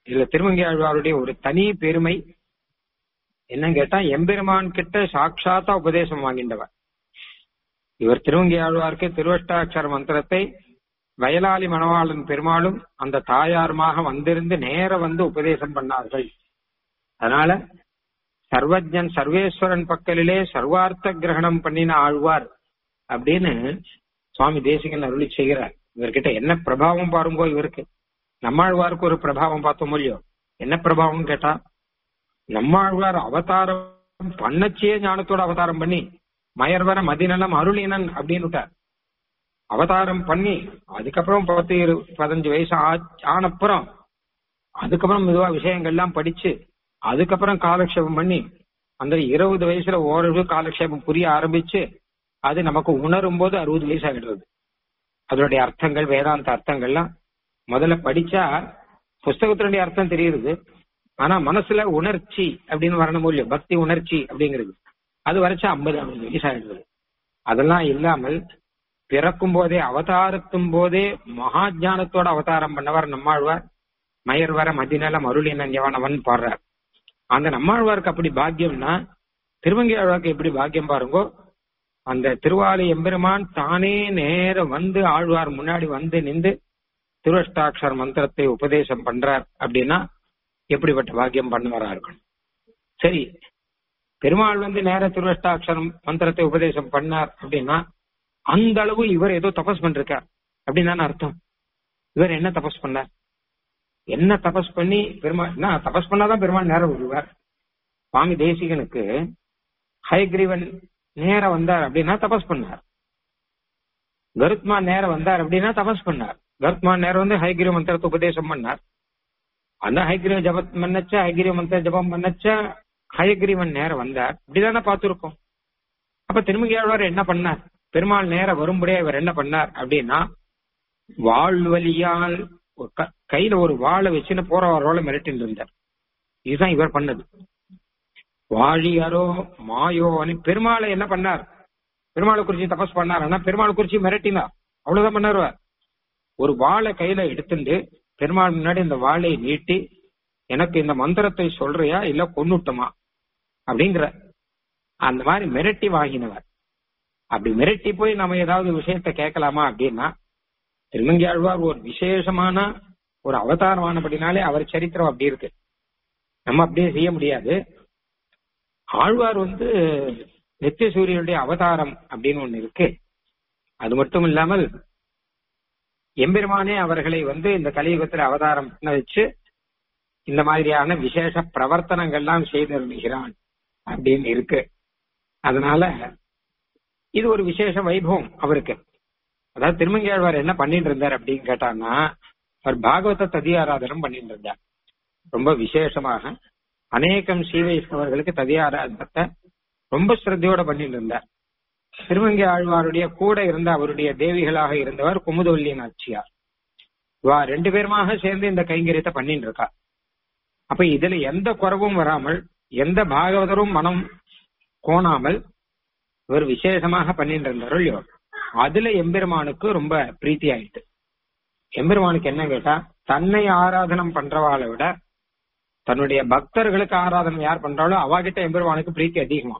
இதுல திருமங்கை ஆழ்வாருடைய ஒரு தனி பெருமை என்னன்னு கேட்டா எம்பெருமான் கிட்ட சாட்சாத்தா உபதேசம் வாங்கின்றவர் இவர் திருவங்கி ஆழ்வாருக்கு திருவஷ்டாட்சர மந்திரத்தை வயலாளி மணவாளன் பெருமாளும் அந்த தாயாருமாக வந்திருந்து நேர வந்து உபதேசம் பண்ணார்கள் அதனால சர்வஜன் சர்வேஸ்வரன் பக்கலிலே சர்வார்த்த கிரகணம் பண்ணின ஆழ்வார் அப்படின்னு சுவாமி தேசிகன் அருளி செய்கிறார் இவர்கிட்ட என்ன பிரபாவம் பாருங்கோ இவருக்கு நம்மாழ்வாருக்கு ஒரு பிரபாவம் பார்த்தோம் இல்லையோ என்ன பிரபாவம் கேட்டா நம்மாழ்வார் அவதாரம் பண்ணச்சே ஞானத்தோட அவதாரம் பண்ணி மயர்வர மதிநலம் அருளினன் அப்படின்னு அவதாரம் பண்ணி அதுக்கப்புறம் பத்து இரு பதினஞ்சு வயசு ஆ- ஆனப்புறம் அதுக்கப்புறம் மெதுவா விஷயங்கள்லாம் படிச்சு அதுக்கப்புறம் காலக்ஷேபம் பண்ணி அந்த இருபது வயசுல ஓரளவு காலக்ஷேபம் புரிய ஆரம்பிச்சு அது நமக்கு உணரும் போது அறுபது வயசு ஆகிடுறது அதனுடைய அர்த்தங்கள் வேதாந்த அர்த்தங்கள்லாம் முதல்ல படிச்சா புஸ்தகத்தினுடைய அர்த்தம் தெரியுது ஆனா மனசுல உணர்ச்சி அப்படின்னு வரணும் இல்லையோ பக்தி உணர்ச்சி அப்படிங்கிறது அது வரைச்சா ஐம்பது அறுபது வயசு ஆயிடுறது அதெல்லாம் இல்லாமல் பிறக்கும் போதே அவதாரத்தும் போதே மகா ஞானத்தோட அவதாரம் பண்ணவர் நம்மாழ்வார் மயர்வர மதிநலம் அருளினன் யவனவன் பாடுறார் அந்த நம்மாழ்வாருக்கு அப்படி பாக்கியம்னா திருவங்கை ஆழ்வாருக்கு எப்படி பாக்கியம் பாருங்கோ அந்த திருவாலி எம்பெருமான் தானே நேர வந்து ஆழ்வார் முன்னாடி வந்து நின்று திருவஷ்டாட்சர மந்திரத்தை உபதேசம் பண்றார் அப்படின்னா எப்படிப்பட்ட பாக்கியம் பண்ணவரா இருக்கணும் சரி பெருமாள் வந்து நேர திருவஷ்டாட்சரம் மந்திரத்தை உபதேசம் பண்ணார் அப்படின்னா அந்த அளவு இவர் ஏதோ தபஸ் பண்ணிருக்கார் அப்படின்னு தானே அர்த்தம் இவர் என்ன தபஸ் பண்ணார் என்ன தபஸ் பண்ணி பெருமாள் என்ன தபஸ் பண்ணாதான் பெருமாள் நேரம் விடுவார் சுவாமி தேசிகனுக்கு ஹயக்ரீவன் நேர வந்தார் அப்படின்னா தபஸ் பண்ணார் கருத்மான் நேரம் வந்தார் அப்படின்னா தபஸ் பண்ணார் கருத்மான் நேரம் வந்து ஹயகிரி மந்திரத்தை உபதேசம் பண்ணார் அந்த ஹயகிரி ஜபம் பண்ணச்ச ஹயகிரி மந்திர ஜபம் பண்ணச்ச ஹயகிரிவன் நேரம் வந்தார் இப்படிதானே பார்த்திருக்கோம் அப்ப திருமங்கியாழ்வார் என்ன பண்ணார் பெருமாள் நேரம் வரும்படியா இவர் என்ன பண்ணார் அப்படின்னா வாழ்வலியால் ஒரு க- கையில ஒரு வாளை வச்சுன்னு போறவரோட மிரட்டின்னு இருந்தார் இதுதான் இவர் பண்ணது வாழியாரோ மாயோன்னு பெருமாளை என்ன பண்ணார் பெருமாளை குறிச்சு தபஸ் பண்ணார் ஆனா பெருமாளை குறிச்சு மிரட்டினார் அவ்வளவுதான் பண்ணாருவார் ஒரு வாளை கையில எடுத்துட்டு பெருமாள் முன்னாடி இந்த வாளை நீட்டி எனக்கு இந்த மந்திரத்தை சொல்றியா இல்ல கொன்னுட்டமா அப்படிங்கிற அந்த மாதிரி மிரட்டி வாங்கினவர் அப்படி மிரட்டி போய் நம்ம ஏதாவது விஷயத்த கேட்கலாமா அப்படின்னா திருமங்கி ஆழ்வார் ஒரு விசேஷமான ஒரு அவதாரமானபடினாலே அவர் சரித்திரம் அப்படி இருக்கு நம்ம அப்படியே செய்ய முடியாது ஆழ்வார் வந்து நித்திய சூரியனுடைய அவதாரம் அப்படின்னு ஒண்ணு இருக்கு அது மட்டும் இல்லாமல் எம்பெருமானே அவர்களை வந்து இந்த கலியுகத்துல அவதாரம் பண்ண வச்சு இந்த மாதிரியான விசேஷ பிரவர்த்தனங்கள்லாம் செய்திருக்கிறான் அப்படின்னு இருக்கு அதனால இது ஒரு விசேஷ வைபவம் அவருக்கு அதாவது திருமங்கியாழ்வார் என்ன பண்ணிட்டு இருந்தார் அப்படின்னு கேட்டான்னா அவர் பாகவத ததியாராதனம் பண்ணிட்டு இருந்தார் ரொம்ப விசேஷமாக அநேகம் ஸ்ரீவைஷ்ணவர்களுக்கு ததியாராதனத்தை ரொம்ப ஸ்ரத்தையோட பண்ணிட்டு இருந்தார் திருமங்கி ஆழ்வாருடைய கூட இருந்த அவருடைய தேவிகளாக இருந்தவர் குமுதவல்லி நாச்சியார் வா ரெண்டு பேருமாக சேர்ந்து இந்த கைங்கரியத்தை பண்ணிட்டு இருக்கா அப்ப இதுல எந்த குறவும் வராமல் எந்த பாகவதரும் மனம் கோணாமல் இவர் விசேஷமாக பண்ணிட்டு இருந்தாரோ இல்லையோ அதுல எம்பெருமானுக்கு ரொம்ப பிரீத்தி ஆயிட்டு எம்பெருமானுக்கு என்ன கேட்டா தன்னை ஆராதனம் பண்றவாளை விட தன்னுடைய பக்தர்களுக்கு ஆராதனை யார் பண்றாளோ அவாகிட்ட எம்பெருமானுக்கு பிரீத்தி அதிகமா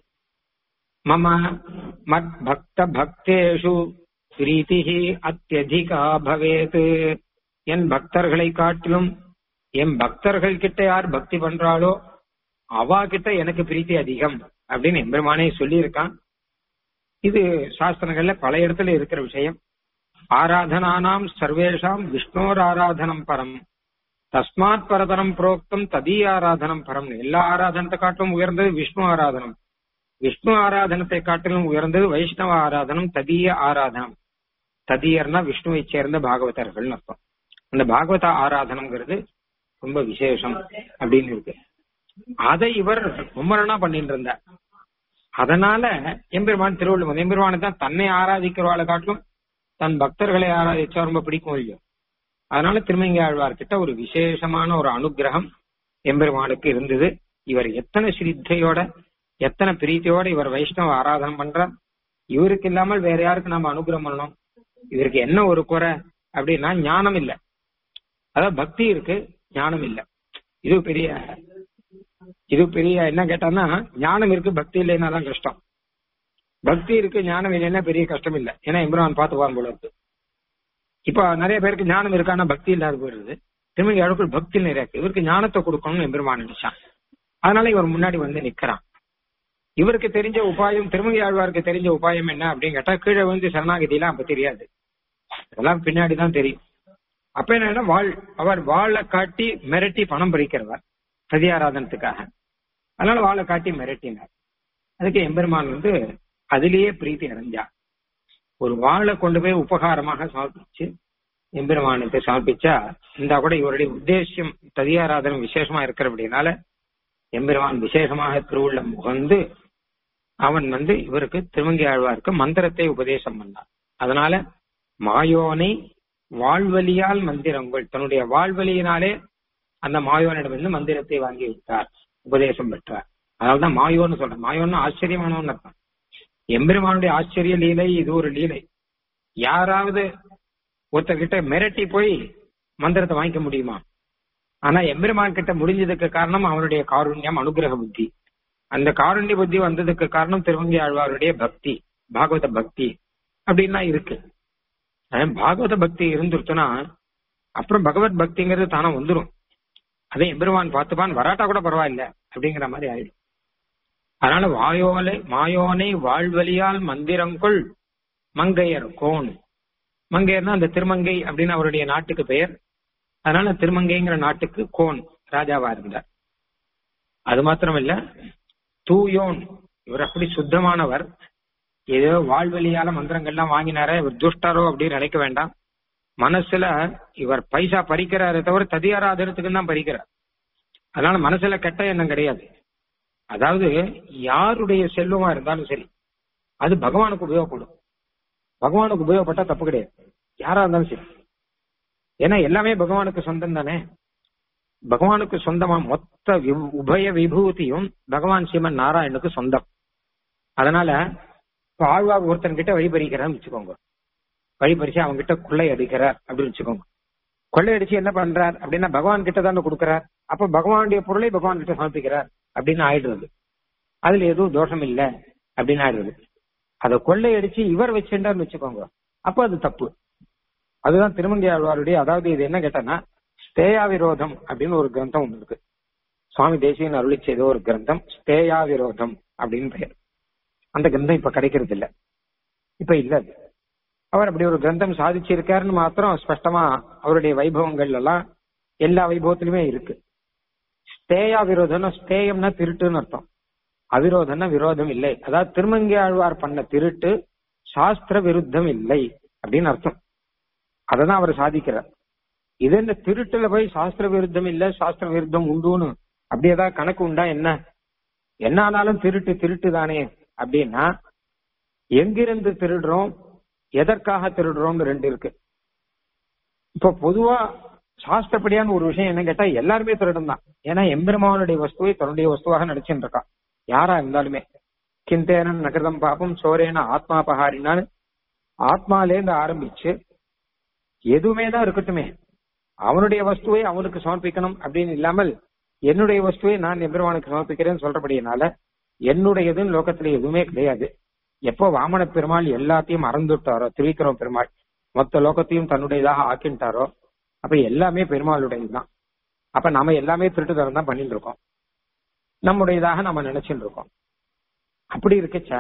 மம மத் பக்த பக்தேஷு பிரீத்திஹி அத்தியதிகா பவேத் என் பக்தர்களை காட்டிலும் என் பக்தர்கள் கிட்ட யார் பக்தி பண்றாளோ அவா கிட்ட எனக்கு பிரீத்தி அதிகம் அப்படின்னு எம்பெருமானே சொல்லியிருக்கான் இது சாஸ்திரங்கள்ல பல இடத்துல இருக்கிற விஷயம் ஆராதனானாம் சர்வேஷாம் விஷ்ணோர் ஆராதனம் பரம் தஸ்மாத் பரதரம் புரோக்தம் ததீ ஆராதனம் பரம் எல்லா ஆராதனத்தை காட்டிலும் உயர்ந்தது விஷ்ணு ஆராதனம் விஷ்ணு ஆராதனத்தை காட்டிலும் உயர்ந்தது வைஷ்ணவ ஆராதனம் ததீய ஆராதனம் ததீயர்னா விஷ்ணுவை சேர்ந்த பாகவதர்கள் அர்த்தம் அந்த பாகவத ஆராதனம்ங்கிறது ரொம்ப விசேஷம் அப்படின்னு இருக்கு அதை இவர் ரொம்ப நாளா பண்ணிட்டு இருந்தார் அதனால எம்பெருமான் திருவள்ளுவர் எம்பெருமானை தான் தன்னை ஆராதிக்கிறவாளை காட்டிலும் தன் பக்தர்களை ஆராதிச்சா ரொம்ப பிடிக்கும் இல்லையோ அதனால திருமங்கை ஆழ்வார் கிட்ட ஒரு விசேஷமான ஒரு அனுகிரகம் எம்பெருமானுக்கு இருந்தது இவர் எத்தனை ஸ்ரீத்தையோட எத்தனை பிரீத்தியோட இவர் வைஷ்ணவ ஆராதனம் பண்றார் இவருக்கு இல்லாமல் வேற யாருக்கு நாம அனுகிரகம் பண்ணணும் இவருக்கு என்ன ஒரு குறை அப்படின்னா ஞானம் இல்ல அதாவது பக்தி இருக்கு ஞானம் இல்ல இது பெரிய இது பெரிய என்ன கேட்டான்னா ஞானம் இருக்கு பக்தி இல்லைன்னா தான் கஷ்டம் பக்தி இருக்கு ஞானம் இல்லைன்னா பெரிய கஷ்டம் இல்லை ஏன்னா எம்பெருமான் பார்த்துப்பான் போல இருக்கு இப்ப நிறைய பேருக்கு ஞானம் இருக்கானா பக்தி இல்லாத போயிருது திருமங்கி ஆழ்வார் பக்தி நிறைய இருக்கு இவருக்கு ஞானத்தை கொடுக்கணும்னு எம்பெருமான் நினைச்சான் அதனால இவர் முன்னாடி வந்து நிக்கிறான் இவருக்கு தெரிஞ்ச உபாயம் திருமங்கி ஆழ்வாருக்கு தெரிஞ்ச உபாயம் என்ன அப்படின்னு கேட்டா கீழே வந்து சரணாகதியெல்லாம் அப்ப தெரியாது அதெல்லாம் பின்னாடி தான் தெரியும் அப்ப என்ன வாழ் அவர் வாழை காட்டி மிரட்டி பணம் பறிக்கிறவர் சதியாராதனத்துக்காக அதனால வாழை காட்டி மிரட்டினார் அதுக்கு எம்பெருமான் வந்து அதிலேயே பிரீத்தி அடைஞ்சார் ஒரு வாழை கொண்டு போய் உபகாரமாக சமர்ப்பிச்சு எம்பெருமானுக்கு சமர்ப்பிச்சா இந்த கூட இவருடைய உத்தேசியம் ததியாராதனம் விசேஷமா இருக்கிறபடினால எம்பெருமான் விசேஷமாக திருவுள்ளம் முகந்து அவன் வந்து இவருக்கு திருமங்கி ஆழ்வாருக்கு மந்திரத்தை உபதேசம் பண்ணான் அதனால மாயோனை வாழ்வழியால் மந்திரங்கள் தன்னுடைய வாழ்வழியினாலே அந்த மாயோனிடமிருந்து மந்திரத்தை வாங்கி விட்டார் உபதேசம் பெற்றார் அதனால்தான் மாயோன்னு சொல்றேன் மாயோன்னு ஆச்சரியமானவன் அர்த்தம் எம்பெருமானுடைய ஆச்சரிய லீலை இது ஒரு லீலை யாராவது ஒருத்தர்கிட்ட மிரட்டி போய் மந்திரத்தை வாங்கிக்க முடியுமா ஆனா எம்பெருமான் கிட்ட முடிஞ்சதுக்கு காரணம் அவனுடைய காருண்யம் அனுகிரக புத்தி அந்த காருண்ய புத்தி வந்ததுக்கு காரணம் திருவங்கி ஆழ்வாருடைய பக்தி பாகவத பக்தி அப்படின்னா இருக்கு பாகவத பக்தி இருந்துருச்சுன்னா அப்புறம் பகவத் பக்திங்கிறது தானே வந்துடும் அதே எம்பெருமான் பார்த்துப்பான் வராட்டா கூட பரவாயில்ல அப்படிங்கிற மாதிரி ஆயிடும் அதனால வாயோலை மாயோனை வாழ்வழியால் மந்திரங்குள் மங்கையர் கோன் மங்கையர்னா அந்த திருமங்கை அப்படின்னு அவருடைய நாட்டுக்கு பெயர் அதனால திருமங்கைங்கிற நாட்டுக்கு கோன் ராஜாவா இருந்தார் அது மாத்திரம் இல்ல தூயோன் இவர் அப்படி சுத்தமானவர் ஏதோ வாழ்வழியால மந்திரங்கள்லாம் வாங்கினாரே இவர் துஷ்டரோ அப்படின்னு நினைக்க வேண்டாம் மனசுல இவர் பைசா பறிக்கிறாரே தவிர ததியாராதனத்துக்கு தான் பறிக்கிறார் அதனால மனசுல கெட்ட எண்ணம் கிடையாது அதாவது யாருடைய செல்வமா இருந்தாலும் சரி அது பகவானுக்கு உபயோகப்படும் பகவானுக்கு உபயோகப்பட்டா தப்பு கிடையாது யாரா இருந்தாலும் சரி ஏன்னா எல்லாமே பகவானுக்கு சொந்தம் தானே பகவானுக்கு சொந்தமா மொத்த உபய விபூதியும் பகவான் ஸ்ரீமன் நாராயணுக்கு சொந்தம் அதனால இப்ப ஆழ்வார் ஒருத்தன் கிட்ட வழிபறிக்கிறான்னு வச்சுக்கோங்க வழிபறிச்சு அவங்க கிட்ட கொள்ளை அடிக்கிறார் அப்படின்னு வச்சுக்கோங்க கொள்ளை அடிச்சு என்ன பண்றார் அப்படின்னா பகவான் கிட்ட தானே கொடுக்கிறார் அப்ப பகவானுடைய பொருளை பகவான் கிட்ட சமர்ப்பிக்கிறார் அப்படின்னு ஆயிடுறது அதுல எதுவும் தோஷம் இல்ல அப்படின்னு ஆயிடுறது அதை கொள்ளை அடிச்சு இவர் வச்சுட்டார்னு வச்சுக்கோங்க அப்ப அது தப்பு அதுதான் திருமங்கை ஆழ்வாருடைய அதாவது இது என்ன கேட்டனா ஸ்தேயா விரோதம் அப்படின்னு ஒரு கிரந்தம் ஒன்று இருக்கு சுவாமி தேசியன் அருளி செய்த ஒரு கிரந்தம் ஸ்தேயா விரோதம் அப்படின்னு பெயர் அந்த கிரந்தம் இப்ப கிடைக்கிறது இல்ல இப்ப இல்ல அது அவர் அப்படி ஒரு கிரந்தம் சாதிச்சிருக்காருன்னு மாத்திரம் ஸ்பஷ்டமா அவருடைய வைபவங்கள் எல்லாம் எல்லா வைபவத்திலுமே இருக்கு ஸ்தேயா விரோதம்னா ஸ்தேயம்னா திருட்டுன்னு அர்த்தம் அவிரோதம்னா விரோதம் இல்லை அதாவது திருமங்கை ஆழ்வார் பண்ண திருட்டு சாஸ்திர விருத்தம் இல்லை அப்படின்னு அர்த்தம் அததான் அவர் சாதிக்கிறார் இது இந்த திருட்டுல போய் சாஸ்திர விருத்தம் இல்ல சாஸ்திர விருத்தம் உண்டுன்னு அப்படி ஏதாவது கணக்கு உண்டா என்ன என்ன ஆனாலும் திருட்டு திருட்டு தானே அப்படின்னா எங்கிருந்து திருடுறோம் எதற்காக திருடுறோம்னு ரெண்டு இருக்கு இப்ப பொதுவா சாஸ்திரப்படியான ஒரு விஷயம் என்ன கேட்டா எல்லாருமே திருடன் தான் ஏன்னா எம்பெருமானுடைய வஸ்துவை தன்னுடைய வஸ்துவாக நடிச்சுட்டு இருக்கான் யாரா இருந்தாலுமே கிந்தேனன் நகர்தம் பாப்பம் சோரேன ஆத்மாபகாரினான்னு ஆத்மாலேருந்து ஆரம்பிச்சு எதுவுமே தான் இருக்கட்டுமே அவனுடைய வஸ்துவை அவனுக்கு சமர்ப்பிக்கணும் அப்படின்னு இல்லாமல் என்னுடைய வஸ்துவை நான் எம்பெருமானுக்கு சமர்ப்பிக்கிறேன்னு சொல்றபடியினால என்னுடையதுன்னு லோகத்துல எதுவுமே கிடையாது எப்போ வாமன பெருமாள் எல்லாத்தையும் மறந்துட்டாரோ திரிவிக்ரம பெருமாள் மொத்த லோகத்தையும் தன்னுடையதாக ஆக்கின்ட்டாரோ அப்ப எல்லாமே பெருமாளுடையதுதான் அப்ப நாம எல்லாமே திருட்டுத்தனம் தான் பண்ணிட்டு இருக்கோம் நம்முடையதாக நம்ம நினைச்சுட்டு இருக்கோம் அப்படி இருக்கச்ச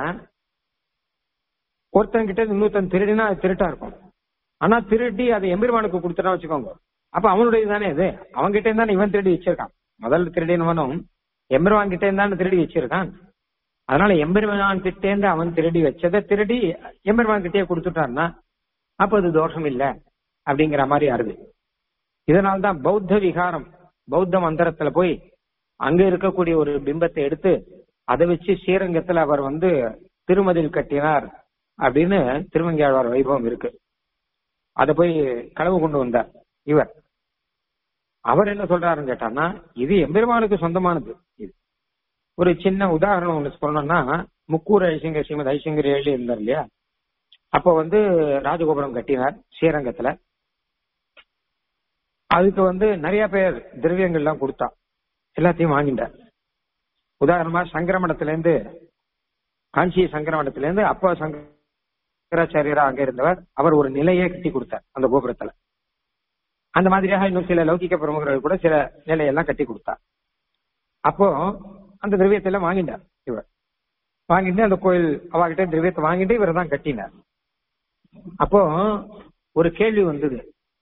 ஒருத்தன் கிட்ட இன்னொருத்தன் திருடினா அது திருட்டா இருக்கும் ஆனா திருடி அதை எம்பெருமானுக்கு கொடுத்துட்டா வச்சுக்கோங்க அப்ப அவனுடைய தானே அது அவன்கிட்ட இருந்தானே இவன் திருடி வச்சிருக்கான் முதல் திருடினவனும் எம்பெருமான் கிட்ட இருந்தானே திருடி வச்சிருக்கான் அதனால எம்பெருமான் கிட்டே இருந்து அவன் திருடி வச்சதை திருடி எம்பெருமான் கிட்டே கொடுத்துட்டான்னா அப்ப அது தோஷம் இல்ல அப்படிங்கிற மாதிரி ஆறுது இதனால்தான் பௌத்த விகாரம் பௌத்த மந்திரத்துல போய் அங்க இருக்கக்கூடிய ஒரு பிம்பத்தை எடுத்து அதை வச்சு ஸ்ரீரங்கத்துல அவர் வந்து திருமதில் கட்டினார் அப்படின்னு திருமங்கையாழ்வார் வைபவம் இருக்கு அதை போய் களவு கொண்டு வந்தார் இவர் அவர் என்ன சொல்றாருன்னு கேட்டான்னா இது எம்பெருமானுக்கு சொந்தமானது இது ஒரு சின்ன உதாரணம் ஒண்ணு சொல்லணும்னா முக்கூர் ஐசிங்கர் ஸ்ரீமத் ஐசிங்கர் எழுதி இருந்தார் இல்லையா அப்ப வந்து ராஜகோபுரம் கட்டினார் ஸ்ரீரங்கத்துல அதுக்கு வந்து நிறைய பேர் திரவியங்கள்லாம் கொடுத்தா எல்லாத்தையும் வாங்கிட்டார் உதாரணமா சங்கரமடத்துல இருந்து காஞ்சி சங்கரமடத்துல இருந்து அப்பா சங்கராச்சாரியரா அங்க இருந்தவர் அவர் ஒரு நிலையை கட்டி கொடுத்தார் அந்த கோபுரத்துல அந்த மாதிரியாக இன்னும் சில லௌகிக பிரமுகர்கள் கூட சில நிலையெல்லாம் கட்டி கொடுத்தார் அப்போ அந்த திரவியத்தை எல்லாம் வாங்கிட்டார் இவர் வாங்கிட்டு அந்த கோயில் அவகிட்ட திரவியத்தை வாங்கிட்டு இவர் தான் கட்டினார் அப்போ ஒரு கேள்வி வந்தது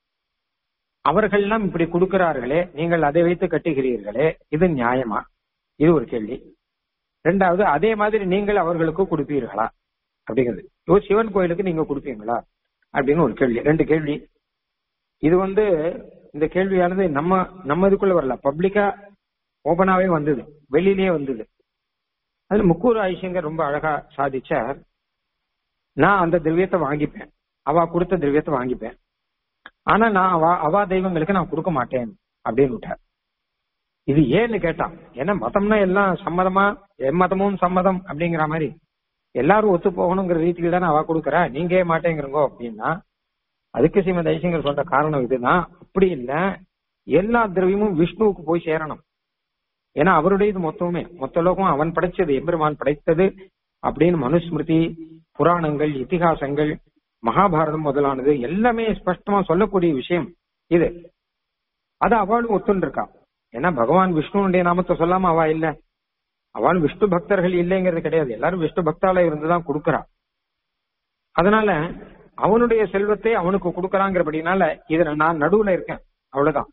அவர்கள்லாம் இப்படி கொடுக்கிறார்களே நீங்கள் அதை வைத்து கட்டுகிறீர்களே இது நியாயமா இது ஒரு கேள்வி ரெண்டாவது அதே மாதிரி நீங்கள் அவர்களுக்கு கொடுப்பீர்களா அப்படிங்கிறது ஓ சிவன் கோயிலுக்கு நீங்க கொடுப்பீங்களா அப்படின்னு ஒரு கேள்வி ரெண்டு கேள்வி இது வந்து இந்த கேள்வியானது நம்ம நம்ம இதுக்குள்ள வரல பப்ளிக்கா ஓபனாவே வந்தது வெளியிலேயே வந்தது அதுல முக்கூர் ஆயிஷங்கர் ரொம்ப அழகா சாதிச்சார் நான் அந்த திரவியத்தை வாங்கிப்பேன் அவ கொடுத்த திரவியத்தை வாங்கிப்பேன் ஆனா நான் அவ அவா தெய்வங்களுக்கு நான் கொடுக்க மாட்டேன் அப்படின்னு விட்டார் இது ஏன்னு கேட்டான் ஏன்னா மதம்னா எல்லாம் சம்மதமா எம்மதமும் சம்மதம் அப்படிங்கிற மாதிரி எல்லாரும் ஒத்து போகணுங்கிற ரீதியில் தானே அவ கொடுக்குறா நீங்க ஏன் மாட்டேங்கிறங்கோ அப்படின்னா அதுக்கு சீம தைசிங்கர் சொல்ற காரணம் இதுதான் அப்படி இல்ல எல்லா திரவியமும் விஷ்ணுவுக்கு போய் சேரணும் ஏன்னா அவருடையது மொத்தமுமே மொத்த லோகம் அவன் படைச்சது எம்பெருமான் படைத்தது அப்படின்னு மனுஸ்மிருதி புராணங்கள் இதிகாசங்கள் மகாபாரதம் முதலானது எல்லாமே ஸ்பஷ்டமா சொல்லக்கூடிய விஷயம் இது அது அவளும் ஒத்துன்னு இருக்கா ஏன்னா பகவான் விஷ்ணுனுடைய நாமத்தை சொல்லாம அவ இல்ல அவள் விஷ்ணு பக்தர்கள் இல்லைங்கிறது கிடையாது எல்லாரும் விஷ்ணு பக்தால இருந்துதான் கொடுக்கறா அதனால அவனுடைய செல்வத்தை அவனுக்கு கொடுக்கறாங்கிறபடினால இதுல நான் நடுவுல இருக்கேன் அவ்வளவுதான்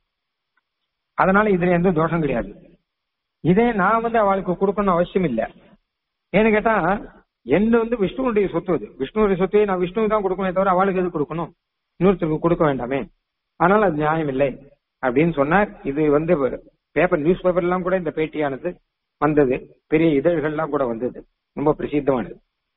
அதனால இதுல எந்த தோஷம் கிடையாது இதே நான் வந்து அவளுக்கு கொடுக்கணும் அவசியம் இல்ல ஏன்னு கேட்டா என்ன வந்து விஷ்ணுனுடைய சொத்து அது விஷ்ணுடைய சொத்தை நான் விஷ்ணுவுக்கு தான் கொடுக்கணும் தவிர அவளுக்கு எது கொடுக்கணும் இன்னொருத்தருக்கு கொடுக்க வேண்டாமே அதனால அது நியாயம் இல்லை அப்படின்னு சொன்னார் இது வந்து பேப்பர் நியூஸ் பேப்பர் எல்லாம் கூட இந்த பேட்டியானது வந்தது பெரிய இதழ்கள்லாம் கூட வந்தது ரொம்ப பிரசித்தமானது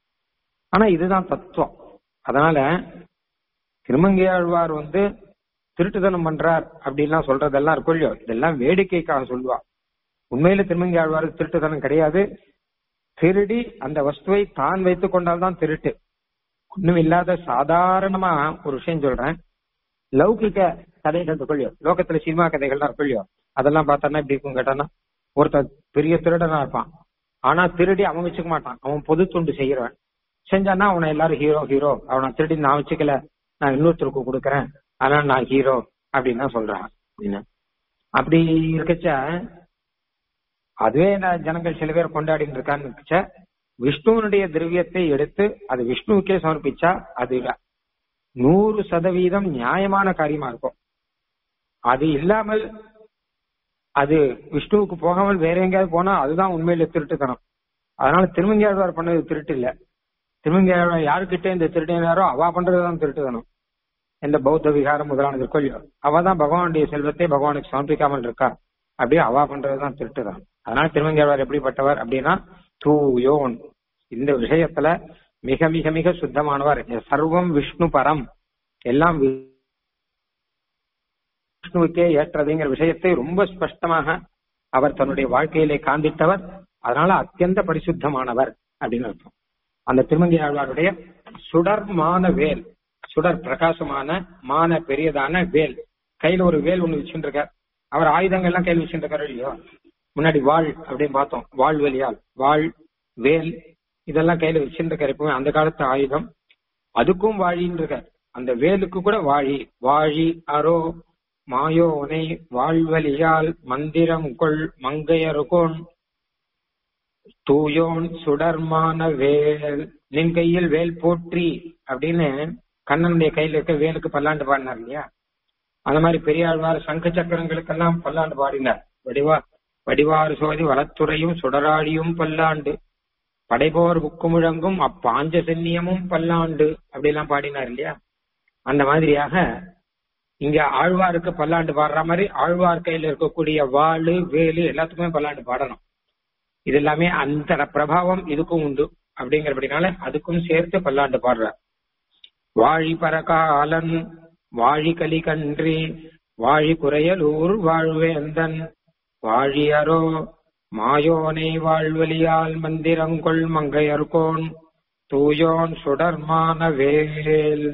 ஆனா இதுதான் தத்துவம் அதனால திருமங்கையாழ்வார் வந்து திருட்டுத்தனம் பண்றார் அப்படின்லாம் சொல்றதெல்லாம் இருக்கும் இல்லையோ இதெல்லாம் வேடிக்கைக்காக சொல்லுவா உண்மையில திருமங்கை ஆழ்வாருக்கு திருட்டுத்தனம் கிடையாது திருடி அந்த வஸ்துவை தான் வைத்துக் கொண்டால்தான் திருட்டு ஒண்ணும் இல்லாத சாதாரணமா ஒரு விஷயம் சொல்றேன் லௌகிக கதைகள் இருக்கொள்ளியோ லோகத்துல சினிமா கதைகள்லாம் இருக்கொள்ளியோ அதெல்லாம் பார்த்தோன்னா இப்படி இருக்கும் கேட்டானா ஒருத்தர் பெரிய திருடனா இருப்பான் ஆனா திருடி அவன் வச்சுக்க மாட்டான் அவன் பொது துண்டு செய்யறவன் செஞ்சானா அவனை எல்லாரும் ஹீரோ ஹீரோ அவனை திருடி நான் வச்சுக்கல நான் இன்னொருத்தருக்கு கொடுக்கறேன் அதனால நான் ஹீரோ அப்படின்னு தான் சொல்றான் அப்படின்னு அப்படி இருக்கச்ச அதுவே நான் ஜனங்கள் சில பேர் கொண்டாடிட்டு இருக்கான்னு இருக்கச்ச விஷ்ணுவனுடைய திரவியத்தை எடுத்து அது விஷ்ணுவுக்கே சமர்ப்பிச்சா அது நூறு சதவீதம் நியாயமான காரியமா இருக்கும் அது இல்லாமல் அது விஷ்ணுவுக்கு போகாமல் வேற எங்கேயாவது போனா அதுதான் உண்மையில திருட்டுத்தனம் அதனால திருமங்கையாழ்வார் பண்ணது திருட்டு இல்ல திருமங்கையாழ்வார் யாருக்கிட்ட இந்த திருட்டினாரோ அவ பண்றதுதான் திருட்டுத்தனம் எந்த பௌத்த விகாரம் முதலானது கொள்ளியோ அவ தான் பகவானுடைய செல்வத்தை பகவானுக்கு சமர்ப்பிக்காமல் இருக்கா அப்படியே அவா பண்றதுதான் திருட்டுதான் அதனால திருமங்கையாழ்வார் எப்படிப்பட்டவர் அப்படின்னா தூயோன் இந்த விஷயத்துல மிக மிக மிக சுத்தமானவர் சர்வம் விஷ்ணு பரம் எல்லாம் விஷ்ணுவுக்கே ஏற்றதுங்கிற விஷயத்தை ரொம்ப ஸ்பஷ்டமாக அவர் தன்னுடைய வாழ்க்கையிலே காண்பித்தவர் அதனால அத்தியந்த பரிசுத்தமானவர் அப்படின்னு அர்த்தம் அந்த திருமங்கை ஆழ்வாருடைய சுடர் மான வேல் சுடர் பிரகாசமான மான பெரியதான வேல் கையில ஒரு வேல் ஒண்ணு வச்சுட்டு இருக்கார் அவர் ஆயுதங்கள்லாம் கையில் வச்சுட்டு இருக்காரு இல்லையோ முன்னாடி வாழ் அப்படின்னு பார்த்தோம் வாழ்வெளியால் வாழ் வேல் இதெல்லாம் கையில வச்சுட்டு இருக்காரு எப்பவுமே அந்த காலத்து ஆயுதம் அதுக்கும் வாழின்னு இருக்கார் அந்த வேலுக்கு கூட வாழி வாழி அரோ மாயோனை வாழ்வலியால் மந்திரம் கொள் மங்கையருகோன் தூயோன் சுடர்மான வேல் நின் கையில் வேல் போற்றி அப்படின்னு கண்ணனுடைய கையில இருக்க வேலுக்கு பல்லாண்டு பாடினார் இல்லையா அந்த மாதிரி பெரியாழ்வார் சங்க சக்கரங்களுக்கெல்லாம் பல்லாண்டு பாடினார் வடிவா வடிவாறு சோதி வளத்துறையும் சுடராடியும் பல்லாண்டு படைபோர் புக்கு முழங்கும் அப்பாஞ்ச சென்னியமும் பல்லாண்டு அப்படிலாம் பாடினார் இல்லையா அந்த மாதிரியாக இங்க ஆழ்வாருக்கு பல்லாண்டு பாடுற மாதிரி ஆழ்வார் கையில இருக்கக்கூடிய வாளு வேலு எல்லாத்துக்குமே பல்லாண்டு பாடணும் இது எல்லாமே அந்த பிரபாவம் இதுக்கும் உண்டு அப்படிங்கிறபடினால அதுக்கும் சேர்த்து பல்லாண்டு பாடுற வாழி பரகாலன் வாழி கலி கன்றி வாழி குறையலூர் வாழ்வேந்தன் வாழியரோ மாயோனை வாழ்வலியால் மந்திரங்கொள் மங்கையர்கோன் தூயோன் சுடர்மான வேல்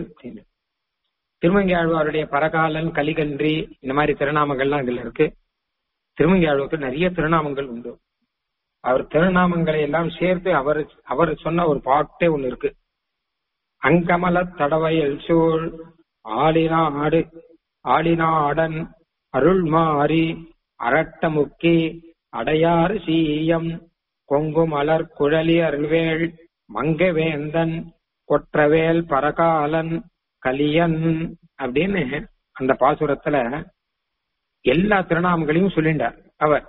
திருமங்கை ஆழ்வாருடைய பரகாலன் கலிகன்றி இந்த மாதிரி திருநாமங்கள்லாம் இதுல இருக்கு திருமங்கையாழ்வுக்கு நிறைய திருநாமங்கள் உண்டு அவர் திருநாமங்களை எல்லாம் சேர்த்து அவர் அவர் சொன்ன ஒரு பாட்டே ஒண்ணு இருக்கு அங்கமல தடவையல் சூழ் ஆடினாடு ஆடினாடன் அருள்மாரி அரட்டமுக்கி அடையாறு சீயம் கொங்கு மலர் குழலி அருள்வேள் மங்கவேந்தன் கொற்றவேல் பரகாலன் கலியன் அப்படின்னு அந்த பாசுரத்துல எல்லா திருநாமங்களையும் சொல்லிண்டார் அவர்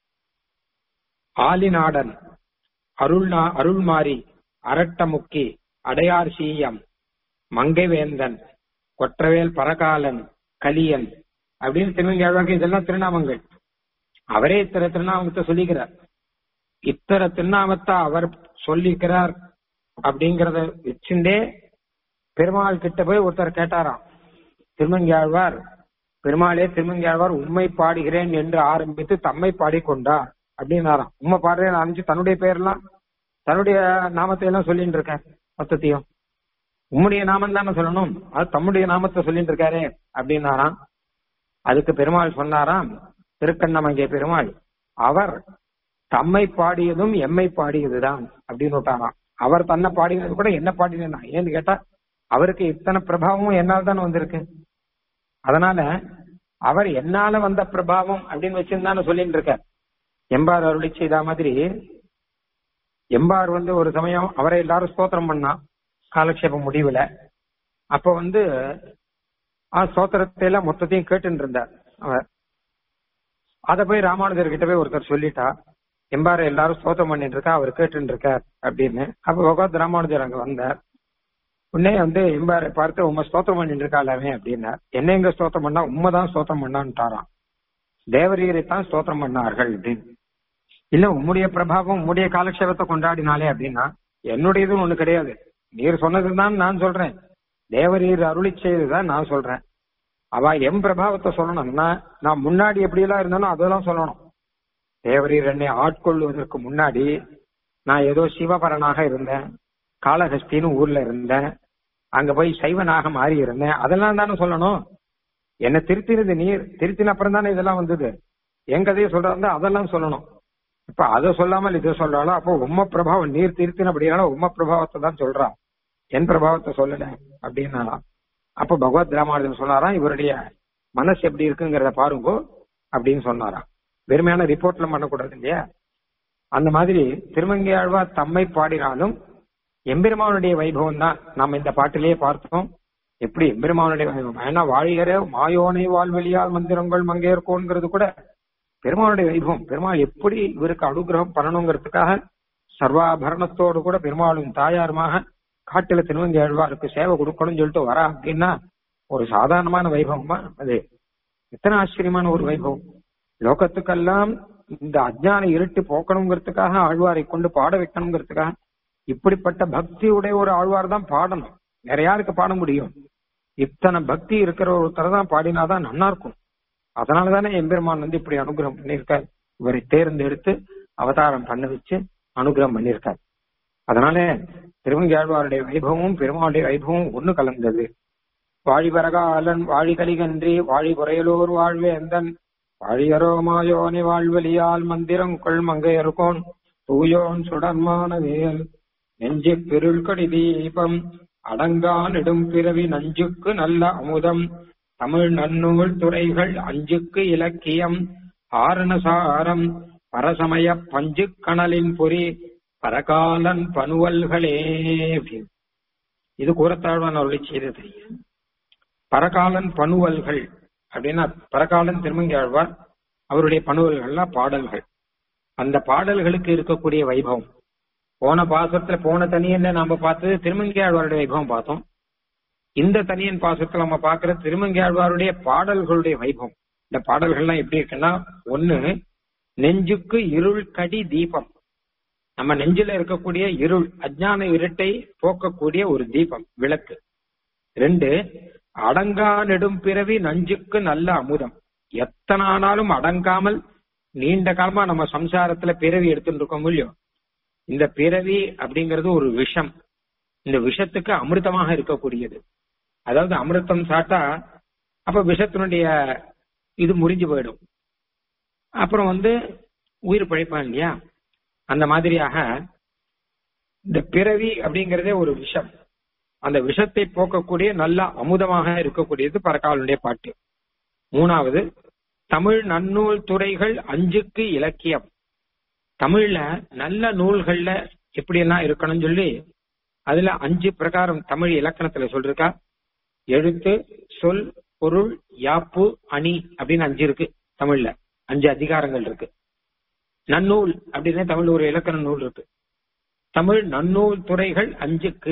ஆலிநாடன் அருள்நா அருள்மாரி அரட்டமுக்கி அடையார் சீயம் மங்கைவேந்தன் கொற்றவேல் பரகாலன் கலியன் அப்படின்னு திருமங்கி இதெல்லாம் திருநாமங்கள் அவரே இத்தனை திருநாமத்தை சொல்லிக்கிறார் இத்தனை திருநாமத்தை அவர் சொல்லிக்கிறார் அப்படிங்கறத வச்சுட்டே பெருமாள் கிட்ட போய் ஒருத்தர் கேட்டாராம் திருமங்கியாழ்வார் பெருமாளே திருமங்கியாழ்வார் உண்மை பாடுகிறேன் என்று ஆரம்பித்து தம்மை பாடிக்கொண்டார் அப்படின்னாராம் உண்மை பாடுறேன் ஆரம்பிச்சு தன்னுடைய பேர்லாம் தன்னுடைய நாமத்தை எல்லாம் சொல்லிட்டு இருக்கார் மொத்தத்தையும் உம்முடைய நாமம் தானே சொல்லணும் அது தம்முடைய நாமத்தை சொல்லிட்டு இருக்காரே அப்படின்னாராம் அதுக்கு பெருமாள் சொன்னாராம் திருக்கண்ணமங்கே பெருமாள் அவர் தம்மை பாடியதும் எம்மை பாடியதுதான் அப்படின்னு விட்டாராம் அவர் தன்னை பாடினது கூட என்ன பாடினா ஏன்னு கேட்டா அவருக்கு இத்தனை பிரபாவமும் என்னால் தான் வந்திருக்கு அதனால அவர் என்னால வந்த பிரபாவம் அப்படின்னு வச்சிருந்தானு சொல்லிட்டு இருக்க எம்பார் அருளி செய்த மாதிரி எம்பார் வந்து ஒரு சமயம் அவரை எல்லாரும் ஸ்தோத்திரம் பண்ணா காலக்ஷேபம் முடிவுல அப்ப வந்து ஆ ஸ்தோத்திரத்தை எல்லாம் மொத்தத்தையும் கேட்டுட்டு இருந்தார் அவர் அத போய் ராமானுஜர் கிட்ட போய் ஒருத்தர் சொல்லிட்டா எம்பார எல்லாரும் ஸ்தோத்திரம் பண்ணிட்டு இருக்கா அவர் கேட்டு இருக்கார் அப்படின்னு அப்ப பகவத் ராமானுஜர் அங்க வந்தார் உடனே வந்து எம்பாரை பார்த்து உண்மை ஸ்தோத்திரம் பண்ணிட்டு இருக்காளாமே அப்படின்னார் என்ன எங்க ஸ்தோத்திரம் பண்ணா உண்மைதான் ஸ்தோத்திரம் பண்ணான்ட்டாராம் தேவரீரை தான் ஸ்தோத்திரம் பண்ணார்கள் அப்படின்னு இல்ல உம்முடைய பிரபாவம் உம்முடைய காலக்ஷேபத்தை கொண்டாடினாலே அப்படின்னா என்னுடையதும் ஒண்ணு கிடையாது நீர் சொன்னதுதான் நான் சொல்றேன் தேவரீர் அருளி செய்ததுதான் நான் சொல்றேன் அவ எம் பிரபாவத்தை சொல்லணும்னா நான் முன்னாடி எப்படி எல்லாம் இருந்தாலும் அதெல்லாம் சொல்லணும் தேவரீர் என்னை ஆட்கொள்வதற்கு முன்னாடி நான் ஏதோ சிவபரனாக இருந்தேன் காளஹஸ்தின்னு ஊர்ல இருந்தேன் அங்க போய் சைவனாக மாறி இருந்தேன் அதெல்லாம் தானே சொல்லணும் என்ன திருத்தினது நீர் திருத்தின அப்புறம் தானே இதெல்லாம் வந்தது என் கதையை சொல்றதா அதெல்லாம் சொல்லணும் இப்ப அதை சொல்லாமல் இதை சொல்றாலும் அப்போ உம்ம பிரபாவம் நீர் திருத்தின அப்படின்னால உம்ம பிரபாவத்தை தான் சொல்றான் என் பிரபாவத்தை சொல்லல அப்படின்னா அப்ப பகவத் ராமானுஜன் சொன்னாராம் இவருடைய மனசு எப்படி இருக்குங்கிறத பாருங்கோ அப்படின்னு சொன்னாராம் வெறுமையான ரிப்போர்ட்ல பண்ணக்கூடாது இல்லையா அந்த மாதிரி திருமங்கையாழ்வார் தம்மை பாடினாலும் எம்பெருமானுடைய வைபவம் தான் நாம் இந்த பாட்டிலேயே பார்த்தோம் எப்படி எம்பெருமானுடைய வைபவம் ஏன்னா வாழ்கிற மாயோனை வாழ்வெளியால் மந்திரங்கள் மங்கையர்கோங்கிறது கூட பெருமானுடைய வைபவம் பெருமாள் எப்படி இவருக்கு அனுகிரகம் பண்ணணுங்கிறதுக்காக சர்வாபரணத்தோடு கூட பெருமாளும் தாயாருமாக காட்டுல திருவங்கி ஆழ்வாருக்கு சேவை கொடுக்கணும்னு சொல்லிட்டு வரா அப்படின்னா ஒரு சாதாரணமான வைபவமா அது எத்தனை ஆச்சரியமான ஒரு வைபவம் லோகத்துக்கெல்லாம் இந்த அஜ்ஞான இருட்டு போக்கணுங்கிறதுக்காக ஆழ்வாரை கொண்டு பாட வைக்கணுங்கிறதுக்காக இப்படிப்பட்ட பக்தி உடைய ஒரு ஆழ்வார் தான் பாடணும் வேற யாருக்கு பாட முடியும் இத்தனை பக்தி இருக்கிற ஒருத்தர் தான் பாடினாதான் நல்லா இருக்கும் அதனாலதானே எம்பெருமான் வந்து இப்படி அனுகிரகம் பண்ணியிருக்கார் இவரை தேர்ந்தெடுத்து அவதாரம் பண்ண வச்சு அனுகிரகம் பண்ணியிருக்கார் அதனால திருவங்கியாழ்வாருடைய வைபவமும் பெருமாளுடைய வைபவமும் ஒண்ணு கலந்தது வாழி பரகாலன் வாழி கலிகன்றி வாழி குறையலூர் வாழ்வேந்தன் வாழியரோ மாயோனி வாழ்வெளியால் மந்திரம் கொள் மங்கையர்கோன் தூயோன் சுடர்மான வேல் நெஞ்சு பெருள்கடி தீபம் அடங்கா நெடும் பிறவி நஞ்சுக்கு நல்ல அமுதம் தமிழ் நன்னூல் துறைகள் அஞ்சுக்கு இலக்கியம் ஆரணசாரம் பரசமய பஞ்சு கணலின் பொறி பரகாலன் பனுவல்களே அப்படின்னு. இது கூறத்தாழ்வான் அவர்களை செய்தது பரகாலன் பனுவல்கள் அப்படின்னா பரகாலன் திருமங்கியாழ்வார் அவருடைய பனுவல்கள்லாம் பாடல்கள் அந்த பாடல்களுக்கு இருக்கக்கூடிய வைபவம் போன பாசத்துல போன தனியன்ல நாம பார்த்தது திருமங்கியாழ்வாருடைய வைபவம் பார்த்தோம் இந்த தனியன் பாசத்துல நம்ம பாக்குற திருமங்கியாழ்வாருடைய பாடல்களுடைய வைபவம் இந்த பாடல்கள்லாம் எப்படி இருக்குன்னா ஒண்ணு நெஞ்சுக்கு இருள் கடி தீபம் நம்ம நெஞ்சில இருக்கக்கூடிய இருள் அஜ்ஞான இருட்டை போக்கக்கூடிய ஒரு தீபம் விளக்கு ரெண்டு அடங்கா நெடும் பிறவி நஞ்சுக்கு நல்ல அமுதம் எத்தனை ஆனாலும் அடங்காமல் நீண்ட காலமா நம்ம சம்சாரத்துல பிறவி எடுத்துட்டு இருக்கோம் இல்லையோ இந்த பிறவி அப்படிங்கிறது ஒரு விஷம் இந்த விஷத்துக்கு அமிர்தமாக இருக்கக்கூடியது அதாவது அமிர்தம் சாட்டா அப்ப விஷத்தினுடைய இது முறிஞ்சு போயிடும் அப்புறம் வந்து உயிர் பிழைப்பான் இல்லையா அந்த மாதிரியாக இந்த பிறவி அப்படிங்கறதே ஒரு விஷம் அந்த விஷத்தை போக்கக்கூடிய நல்ல அமுதமாக இருக்கக்கூடியது பரகாலனுடைய பாட்டு மூணாவது தமிழ் நன்னூல் துறைகள் அஞ்சுக்கு இலக்கியம் தமிழ்ல நல்ல நூல்கள்ல எப்படி எல்லாம் இருக்கணும்னு சொல்லி அதுல அஞ்சு பிரகாரம் தமிழ் இலக்கணத்துல சொல்லிருக்கா எழுத்து சொல் பொருள் யாப்பு அணி அப்படின்னு அஞ்சு இருக்கு தமிழ்ல அஞ்சு அதிகாரங்கள் இருக்கு நன்னூல் அப்படின்னு தமிழ் ஒரு இலக்கண நூல் இருக்கு தமிழ் நன்னூல் துறைகள் அஞ்சுக்கு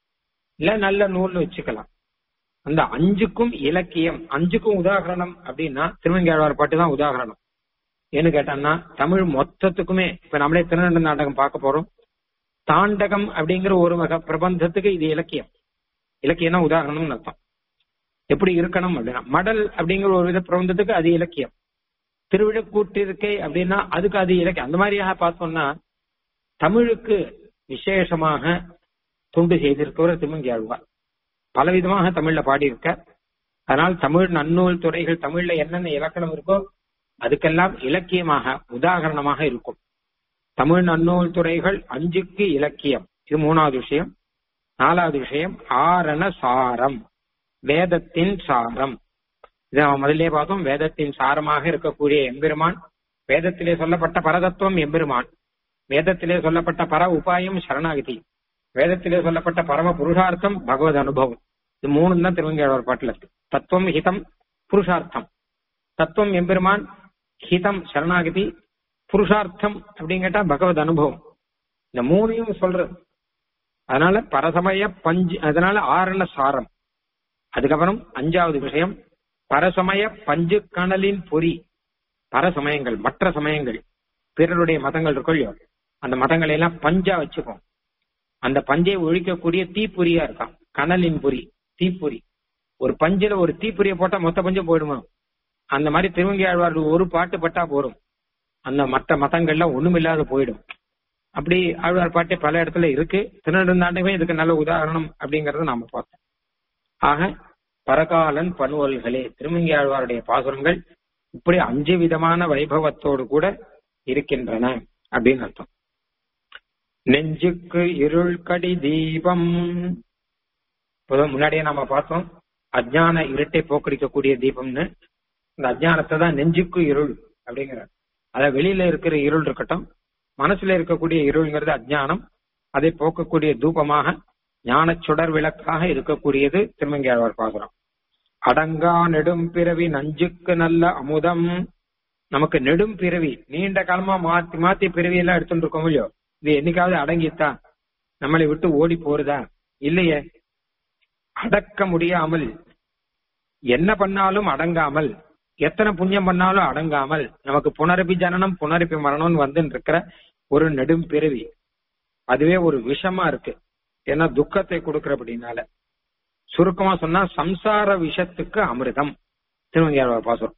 இல்ல நல்ல நூல்னு வச்சுக்கலாம் அந்த அஞ்சுக்கும் இலக்கியம் அஞ்சுக்கும் உதாகரணம் அப்படின்னா திருவங்கியாழ்வார் பாட்டு தான் உதாகரணம் ஏன்னு கேட்டான்னா தமிழ் மொத்தத்துக்குமே இப்ப நம்மளே திருநண்ட நாடகம் பார்க்க போறோம் தாண்டகம் அப்படிங்கிற ஒரு வகை பிரபந்தத்துக்கு இது இலக்கியம் இலக்கியம்னா உதாரணம்னு அர்த்தம் எப்படி இருக்கணும் அப்படின்னா மடல் அப்படிங்கிற ஒரு வித பிரபந்தத்துக்கு அது இலக்கியம் திருவிழக்கூட்டிருக்கை அப்படின்னா அதுக்கு அது இலக்கியம் அந்த மாதிரியாக பார்த்தோம்னா தமிழுக்கு விசேஷமாக துண்டு செய்திருக்கிறவர் திருமங்கியாழ்வார் பலவிதமாக தமிழ்ல பாடியிருக்க அதனால் தமிழ் நன்னூல் துறைகள் தமிழ்ல என்னென்ன இலக்கணம் இருக்கோ அதுக்கெல்லாம் இலக்கியமாக உதாகரணமாக இருக்கும் தமிழ் நன்னூல் துறைகள் அஞ்சுக்கு இலக்கியம் இது மூணாவது விஷயம் நாலாவது விஷயம் ஆரண சாரம் வேதத்தின் சாரம் இதை நம்ம முதல்ல பார்த்தோம் வேதத்தின் சாரமாக இருக்கக்கூடிய எம்பெருமான் வேதத்திலே சொல்லப்பட்ட பரதத்துவம் எம்பெருமான் வேதத்திலே சொல்லப்பட்ட பர உபாயம் சரணாகதி வேதத்திலே சொல்லப்பட்ட பரம புருஷார்த்தம் பகவத் அனுபவம் இது மூணு தான் திருவங்கியாழ்வார் பாட்டுல இருக்கு தத்துவம் ஹிதம் புருஷார்த்தம் தத்துவம் எம்பெருமான் ஹிதம் சரணாகதி புருஷார்த்தம் அப்படின்னு கேட்டா பகவத் அனுபவம் இந்த மூணையும் சொல்றது அதனால பரசமய பஞ்சு அதனால ஆரண சாரம் அதுக்கப்புறம் அஞ்சாவது விஷயம் பரசமய பஞ்சு கணலின் பொறி பரசமயங்கள் மற்ற சமயங்கள் பிறருடைய மதங்கள் இருக்கும் இல்லையோ அந்த மதங்களை எல்லாம் பஞ்சா வச்சுப்போம் அந்த பஞ்சை ஒழிக்கக்கூடிய தீப்பொறியா இருக்கான் கனலின் பொறி தீப்பொறி ஒரு பஞ்சில ஒரு தீப்பொறியை போட்டா மொத்த பஞ்சம் போயிடுமா அந்த மாதிரி திருவங்கி ஆழ்வார்கள் ஒரு பாட்டு பட்டா போறோம் அந்த மற்ற மதங்கள்ல ஒண்ணுமில்லாத போயிடும் அப்படி ஆழ்வார் பாட்டே பல இடத்துல இருக்கு திருநெடுந்தாண்டமே இதுக்கு நல்ல உதாரணம் அப்படிங்கறத நாம பார்த்தோம் ஆக பரகாலன் பன்வல்களே திருமங்கி ஆழ்வாருடைய பாசுரங்கள் இப்படி அஞ்சு விதமான வைபவத்தோடு கூட இருக்கின்றன அப்படின்னு அர்த்தம் நெஞ்சுக்கு இருள் கடி தீபம் முன்னாடியே நாம பார்த்தோம் அஜ்ஞான இருட்டை போக்கடிக்கக்கூடிய தீபம்னு இந்த அஜ்ஞானத்தை தான் நெஞ்சுக்கு இருள் அப்படிங்கிற அத வெளியில இருக்கிற இருள் இருக்கட்டும் மனசுல இருக்கக்கூடிய இருள்ங்கிறது அஜ்ஞானம் அதை போக்கக்கூடிய தூபமாக ஞான சுடர் விளக்காக இருக்கக்கூடியது திருமங்கியாழ்வார் பாக்குறோம் அடங்கா நெடும் பிறவி நஞ்சுக்கு நல்ல அமுதம் நமக்கு நெடும் பிறவி நீண்ட காலமா மாத்தி மாத்தி பிறவி எல்லாம் எடுத்துட்டு இருக்கோம் இல்லையோ இது என்னைக்காவது அடங்கித்தா நம்மளை விட்டு ஓடி போறதா இல்லையே அடக்க முடியாமல் என்ன பண்ணாலும் அடங்காமல் எத்தனை புண்ணியம் பண்ணாலும் அடங்காமல் நமக்கு புனரபி ஜனனம் புனரபி மரணம்னு வந்து இருக்கிற ஒரு நெடும் பிறவி அதுவே ஒரு விஷமா இருக்கு ஏன்னா துக்கத்தை கொடுக்கிற அப்படின்னால சுருக்கமா சொன்னா சம்சார விஷத்துக்கு அமிர்தம் திருவங்கியார் பாசுரம்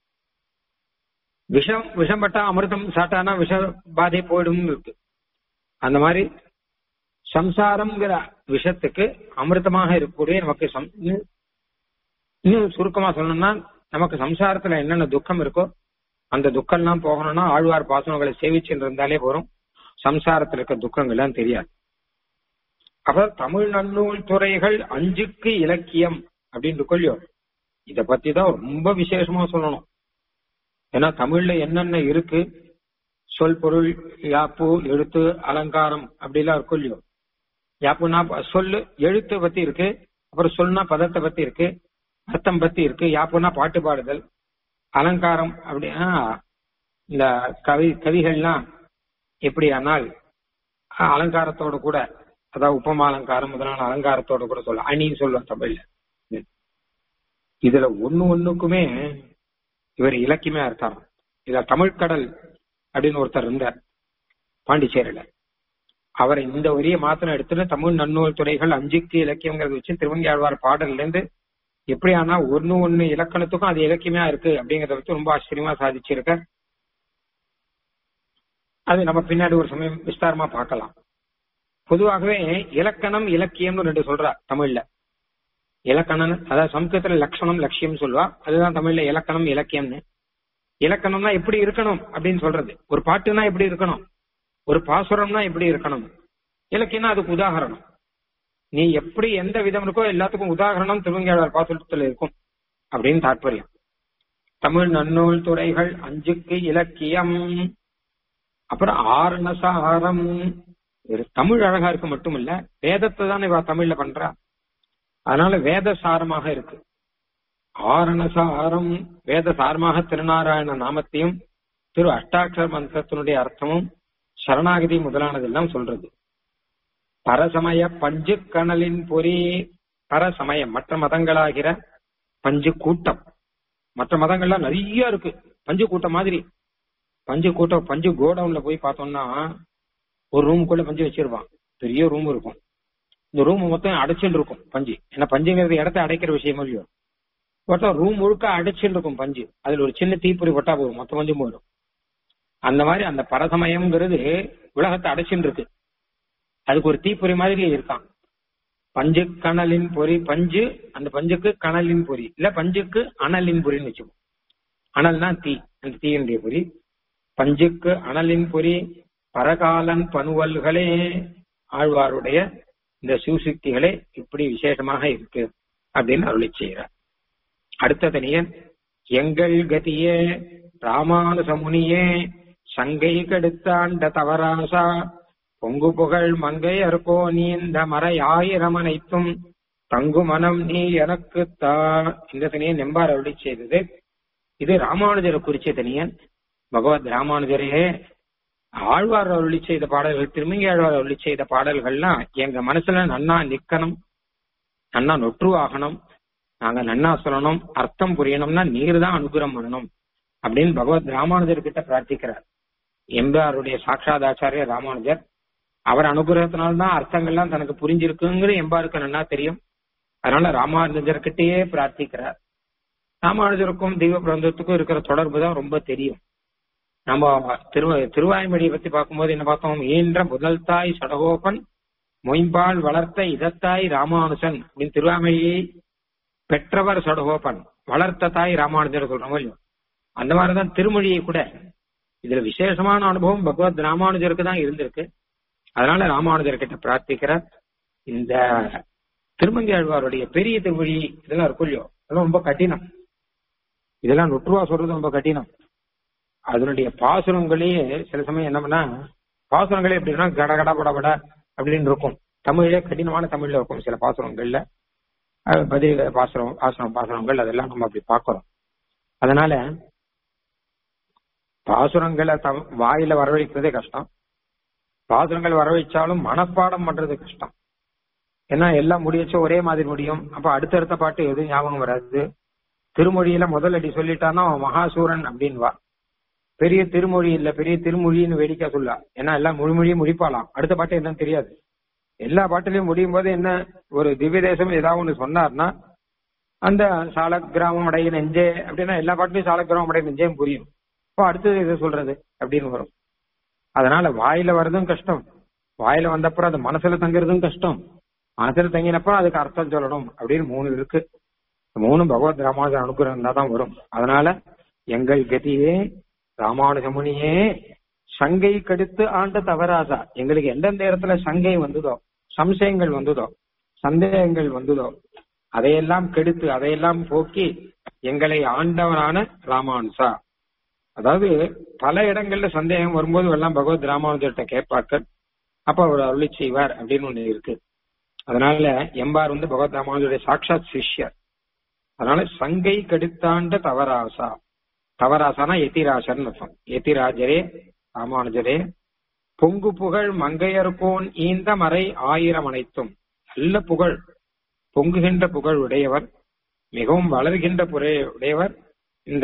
விஷம் விஷம் பட்டா அமிர்தம் சாட்டானா விஷ பாதை போயிடும் இருக்கு அந்த மாதிரி சம்சாரம்ங்கிற விஷத்துக்கு அமிர்தமாக இருக்கக்கூடிய நமக்கு இன்னும் சுருக்கமா சொல்லணும்னா நமக்கு சம்சாரத்துல என்னென்ன துக்கம் இருக்கோ அந்த துக்கம் எல்லாம் போகணும்னா ஆழ்வார் பாசனங்களை சேவிச்சுட்டு இருந்தாலே போறோம் சம்சாரத்துல இருக்க துக்கங்கள் எல்லாம் தெரியாது அப்புறம் தமிழ் நன்னூல் துறைகள் அஞ்சுக்கு இலக்கியம் அப்படின்னு கொள்ளியோ இத பத்தி தான் ரொம்ப விசேஷமா சொல்லணும் ஏன்னா தமிழ்ல என்னென்ன இருக்கு சொல் பொருள் யாப்பு எழுத்து அலங்காரம் அப்படிலாம் இருக்கும் இல்லையோ யாப்புனா சொல்லு எழுத்து பத்தி இருக்கு அப்புறம் சொல்னா பதத்தை பத்தி இருக்கு அர்த்தம் பத்தி இருக்கு யாப்புனா பாட்டு பாடுதல் அலங்காரம் அப்படின்னா இந்த கவி கவிகள்லாம் எப்படி ஆனால் அலங்காரத்தோட கூட அதாவது உப்பமா அலங்காரம் முதலான அலங்காரத்தோட கூட சொல்ல அணின்னு சொல்லுவோம் தமிழ்ல இதுல ஒண்ணு ஒண்ணுக்குமே இவர் இலக்கியமே இருக்கார் இதுல தமிழ்கடல் அப்படின்னு ஒருத்தர் இருந்தார் பாண்டிச்சேரியில அவரை இந்த வரிய மாத்திரம் எடுத்துட்டு தமிழ் நன்னூல் துறைகள் அஞ்சுக்கு இலக்கியங்கிறத வச்சு திருவங்கியாழ்வார் பாடல்ல இருந்து எப்படி ஆனா ஒன்னு ஒண்ணு இலக்கணத்துக்கும் அது இலக்கியமா இருக்கு அப்படிங்கறத வச்சு ரொம்ப ஆச்சரியமா சாதிச்சிருக்க அது நம்ம பின்னாடி ஒரு சமயம் விஸ்தாரமா பார்க்கலாம் பொதுவாகவே இலக்கணம் இலக்கியம்னு ரெண்டு சொல்றா தமிழ்ல இலக்கணம் அதாவது சம்ஸ்கிருதத்துல லட்சணம் லட்சியம் சொல்லுவா அதுதான் தமிழ்ல இலக்கணம் இலக்கியம்னு இலக்கணம்னா எப்படி இருக்கணும் அப்படின்னு சொல்றது ஒரு பாட்டுனா எப்படி இருக்கணும் ஒரு பாசுரம்னா எப்படி இருக்கணும் இலக்கியம்னா அதுக்கு உதாகரணம் நீ எப்படி எந்த விதம் இருக்கோ எல்லாத்துக்கும் உதாகரணம் திருவங்கியாளர் பாசுரத்துல இருக்கும் அப்படின்னு தாற்பயம் தமிழ் நன்னூல் துறைகள் அஞ்சுக்கு இலக்கியம் அப்புறம் ஆரணசாரம் ஒரு தமிழ் அழகா இருக்கு மட்டும் இல்ல வேதத்தை தானே இவ தமிழ்ல பண்றா அதனால வேத சாரமாக இருக்கு ஆரணசாரம் வேத சாரமாக திருநாராயண நாமத்தையும் திரு அஷ்டாட்சர மந்திரத்தினுடைய அர்த்தமும் சரணாகதி முதலானதெல்லாம் சொல்றது பரசமய பஞ்சு கணலின் பொறி பரசமயம் மற்ற மதங்களாகிற பஞ்சு கூட்டம் மற்ற மதங்கள்லாம் நிறைய இருக்கு பஞ்சு கூட்டம் மாதிரி பஞ்சு கூட்டம் பஞ்சு கோடவுன்ல போய் பார்த்தோம்னா ஒரு ரூமுக்குள்ள பஞ்சு வச்சிருப்பான் பெரிய ரூம் இருக்கும் இந்த ரூம் மொத்தம் அடைச்சுட்டு இருக்கும் பஞ்சு ஏன்னா பஞ்சுங்கிறது இடத்த அடைக்கிற விஷயம் இல்லையோ மொத்தம் ரூம் முழுக்க அடைச்சுட்டு இருக்கும் பஞ்சு அதுல ஒரு சின்ன தீப்பொறி பட்டா போதும் மொத்த பஞ்சும் போயிடும் அந்த மாதிரி அந்த பரசமயம்ங்கிறது உலகத்தை அடைச்சுட்டு இருக்கு அதுக்கு ஒரு தீப்பொறி மாதிரி இருக்கான் பஞ்சு கனலின் பொறி பஞ்சு அந்த பஞ்சுக்கு கனலின் பொறி இல்ல பஞ்சுக்கு அனலின் பொறின்னு வச்சுக்கோ அனல்னா தீ அந்த தீயினுடைய பொறி பஞ்சுக்கு அனலின் பொறி பரகாலன் பனுவல்களே ஆழ்வாருடைய இந்த சிவசக்திகளே இப்படி விசேஷமாக இருக்கு அப்படின்னு அருளி செய்கிறார் அடுத்த தனியன் எங்கள் கதியே ராமானுசமுனியே சங்கை கெடுத்தாண்ட தவராசா பொங்கு புகழ் மங்கை அறுக்கோ நீ இந்த மறை ஆயிரம் அனைத்தும் தங்கு மனம் நீ எனக்கு தா இந்த தனியன் நெம்பார் அருளி செய்தது இது ராமானுஜரை குறிச்ச தனியன் பகவத் ராமானுஜரே ஆழ்வார் அருளி செய்த பாடல்கள் திருமங்கி ஆழ்வார் அருளி செய்த பாடல்கள்லாம் எங்க மனசுல நன்னா நிக்கணும் நன்னா நொற்று ஆகணும் நாங்க நன்னா சொல்லணும் அர்த்தம் புரியணும்னா நீர் தான் அனுகிரம் பண்ணணும் அப்படின்னு பகவத் ராமானுஜர் கிட்ட பிரார்த்திக்கிறார் எம்பாருடைய சாட்சாத் ஆச்சாரிய ராமானுஜர் அவர் அனுகிரகத்தினால்தான் அர்த்தங்கள்லாம் தனக்கு புரிஞ்சிருக்குங்கிற எம்பாருக்கு நன்னா தெரியும் அதனால ராமானுஜர் கிட்டயே பிரார்த்திக்கிறார் ராமானுஜருக்கும் தெய்வ பிரபந்தத்துக்கும் இருக்கிற தொடர்பு தான் ரொம்ப தெரியும் நம்ம திரு திருவாய்மொழியை பத்தி பார்க்கும்போது என்ன பார்த்தோம் ஈன்ற முதல் தாய் சடகோபன் மொயம்பால் வளர்த்த இதத்தாய் ராமானுஜன் அப்படின்னு திருவாய்மொழியை பெற்றவர் சடகோபன் வளர்த்த தாய் ராமானுஜர் சொல்றோம் இல்லையோ அந்த மாதிரிதான் திருமொழியை கூட இதுல விசேஷமான அனுபவம் பகவத் ராமானுஜருக்கு தான் இருந்திருக்கு அதனால ராமானுஜர் கிட்ட பிரார்த்திக்கிறார் இந்த திருமங்கி ஆழ்வாருடைய பெரிய திருமொழி இதெல்லாம் இருக்கும் இல்லையோ அதெல்லாம் ரொம்ப கடினம் இதெல்லாம் நுற்றுவா சொல்றது ரொம்ப கடினம் அதனுடைய பாசுரங்களையே சில சமயம் என்ன பண்ணா பாசுரங்களே எப்படின்னா கட கட பட பட அப்படின்னு இருக்கும் தமிழே கடினமான தமிழ்ல இருக்கும் சில பாசுரங்கள்ல பதில் பாசுரம் பாசுரம் பாசுரங்கள் அதெல்லாம் நம்ம அப்படி பாக்குறோம் அதனால பாசுரங்களை தம் வாயில வரவழைக்கிறதே கஷ்டம் பாசுரங்கள் வரவழைச்சாலும் மனப்பாடம் பண்றது கஷ்டம் ஏன்னா எல்லாம் முடியச்ச ஒரே மாதிரி முடியும் அப்ப அடுத்தடுத்த பாட்டு எதுவும் ஞாபகம் வராது திருமொழியில முதல் அடி சொல்லிட்டான்னா அவன் மகாசூரன் அப்படின்வா பெரிய திருமொழி இல்ல பெரிய திருமொழின்னு வேடிக்கை சொல்லா ஏன்னா எல்லாம் முழுமொழியும் முடிப்பாலாம் அடுத்த பாட்டு என்னன்னு தெரியாது எல்லா பாட்டிலையும் முடியும் போது என்ன ஒரு திவ்ய தேசம் ஏதாவது ஒண்ணு சொன்னார்னா அந்த சால கிராமம் அடைய நெஞ்சே அப்படின்னா எல்லா பாட்டிலையும் சால கிராமம் அடைய நெஞ்சே புரியும் இப்போ அடுத்தது எது சொல்றது அப்படின்னு வரும் அதனால வாயில வர்றதும் கஷ்டம் வாயில வந்தப்புறம் அது மனசுல தங்குறதும் கஷ்டம் மனசுல தங்கினப்புறம் அதுக்கு அர்த்தம் சொல்லணும் அப்படின்னு மூணு இருக்கு மூணு பகவத் ராமானுஜ அனுகிரகம் தான் வரும் அதனால எங்கள் கதியே ராமானுஜமுனியே சங்கை கடுத்து ஆண்ட தவறாசா எங்களுக்கு எந்தெந்த இடத்துல சங்கை வந்ததோ சம்சயங்கள் வந்ததோ சந்தேகங்கள் வந்ததோ அதையெல்லாம் கெடுத்து அதையெல்லாம் போக்கி எங்களை ஆண்டவனான ராமானுசா அதாவது பல இடங்கள்ல சந்தேகம் வரும்போது எல்லாம் பகவத் ராமானுஜர்கிட்ட கேட்பார்கள் அப்ப அவர் அருளி செய்வார் அப்படின்னு ஒண்ணு இருக்கு அதனால எம்பார் வந்து பகவத் ராமானுஜருடைய சாட்சாத் சிஷ்யர் அதனால சங்கை கெடுத்தாண்ட தவராசா தவராசானா எத்திராசன் அர்த்தம் எத்திராஜரே ராமானுஜரே பொங்கு புகழ் மங்கையர்கோன் ஈந்த மறை ஆயிரம் அனைத்தும் நல்ல புகழ் பொங்குகின்ற புகழ் உடையவர் மிகவும் வளர்கின்ற புரை உடையவர் இந்த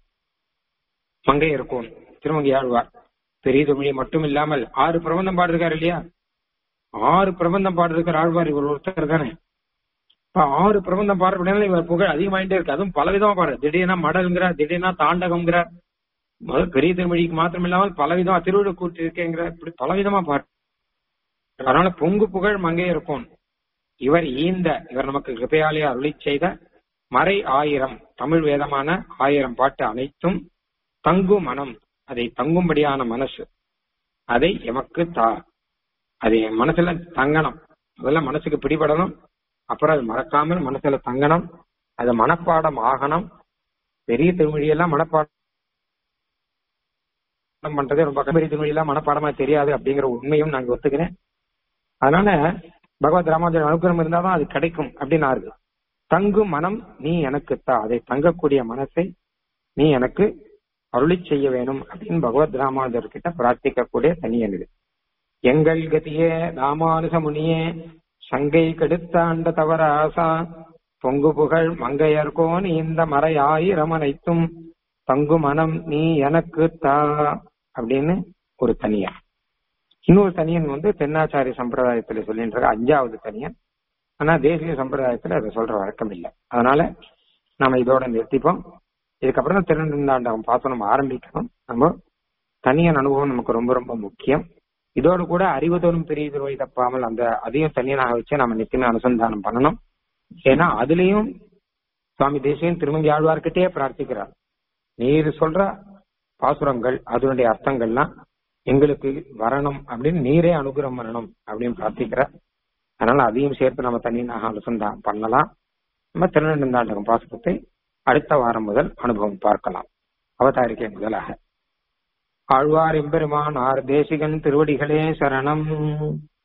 மங்கையர்கோன் திருமங்கை ஆழ்வார் பெரிய தமிழி மட்டும் இல்லாமல் ஆறு பிரபந்தம் பாடிருக்காரு இல்லையா ஆறு பிரபந்தம் பாடிருக்கிற ஆழ்வார் இவர் ஒருத்தர் தானே இப்ப ஆறு பிரபந்தம் பாடுறதுனால இவர் புகழ் அதிகமாயிட்டே இருக்கு அதுவும் பலவிதமா பாடு திடீர்னா மடல்ங்கிறார் திடீர்னா தாண்டகம்ங்கிறார் முதல் பெரிய திருமொழிக்கு மாத்திரம் இல்லாமல் பலவிதமா திருவிழா கூட்டி இருக்கேங்கிற இப்படி பலவிதமா பாடு அதனால பொங்கு புகழ் மங்கை இருக்கும் இவர் ஈந்த இவர் நமக்கு கிருப்பையாலே அருளி செய்த மறை ஆயிரம் தமிழ் வேதமான ஆயிரம் பாட்டு அனைத்தும் தங்கும் மனம் அதை தங்கும்படியான மனசு அதை எமக்கு தா அது என் மனசுல தங்கணும் முதல்ல மனசுக்கு பிடிபடணும் அப்புறம் அது மறக்காமல் மனசுல தங்கணும் அது மனப்பாடம் ஆகணும் பெரிய திருமொழியெல்லாம் மனப்பாடம் பண்றதே ரொம்ப பெரிய திருமொழியெல்லாம் மனப்பாடமா தெரியாது அப்படிங்கிற உண்மையும் நாங்க ஒத்துக்கிறேன் அதனால பகவத் ராமானுஜன் அனுகிரகம் இருந்தாதான் அது கிடைக்கும் அப்படின்னு இருக்கு தங்கும் மனம் நீ எனக்கு தா அதை தங்கக்கூடிய மனசை நீ எனக்கு அருளி செய்ய வேணும் அப்படின்னு பகவத் ராமானுஜர் கிட்ட பிரார்த்திக்கக்கூடிய தனியன் இது எங்கள் கதியே ராமானுஜ முனியே சங்கை கெடுத்தாண்ட தவற ஆசா பொங்கு புகழ் மங்கையர்கோன் இந்த மறையாயிரம் அனைத்தும் தங்கு மனம் நீ எனக்கு தா அப்படின்னு ஒரு தனியா இன்னொரு தனியன் வந்து தென்னாச்சாரிய சம்பிரதாயத்துல சொல்லின்ற அஞ்சாவது தனியன் ஆனா தேசிய சம்பிரதாயத்துல அதை சொல்ற வழக்கம் இல்லை அதனால நாம இதோட நிறுத்திப்போம் இதுக்கப்புறம் தான் திருநெடுந்தாண்டகம் பாசனம் ஆரம்பிக்கணும் நம்ம தனியன் அனுபவம் நமக்கு ரொம்ப ரொம்ப முக்கியம் இதோடு கூட அறிவதோறும் பெரிய திருவை தப்பாமல் அந்த அதையும் தனியனாக வச்சு நம்ம நித்தியமே அனுசந்தானம் பண்ணணும் ஏன்னா அதுலயும் சுவாமி தேசியன் திருமங்கி ஆழ்வார்கிட்டயே பிரார்த்திக்கிறார் நீர் சொல்ற பாசுரங்கள் அதனுடைய அர்த்தங்கள்லாம் எங்களுக்கு வரணும் அப்படின்னு நீரே அனுகிரகம் பண்ணணும் அப்படின்னு பிரார்த்திக்கிறார் அதனால அதையும் சேர்த்து நம்ம தனியாக அனுசந்தானம் பண்ணலாம் நம்ம திருநெடுந்தாண்டகம் பாசுரத்தை அடுத்த வாரம் முதல் அனுபவம் பார்க்கலாம் அவதாரிக்கை முதலாக ஆழ்வார் எம்பெருமான் ஆர் தேசிகன் திருவடிகளே சரணம்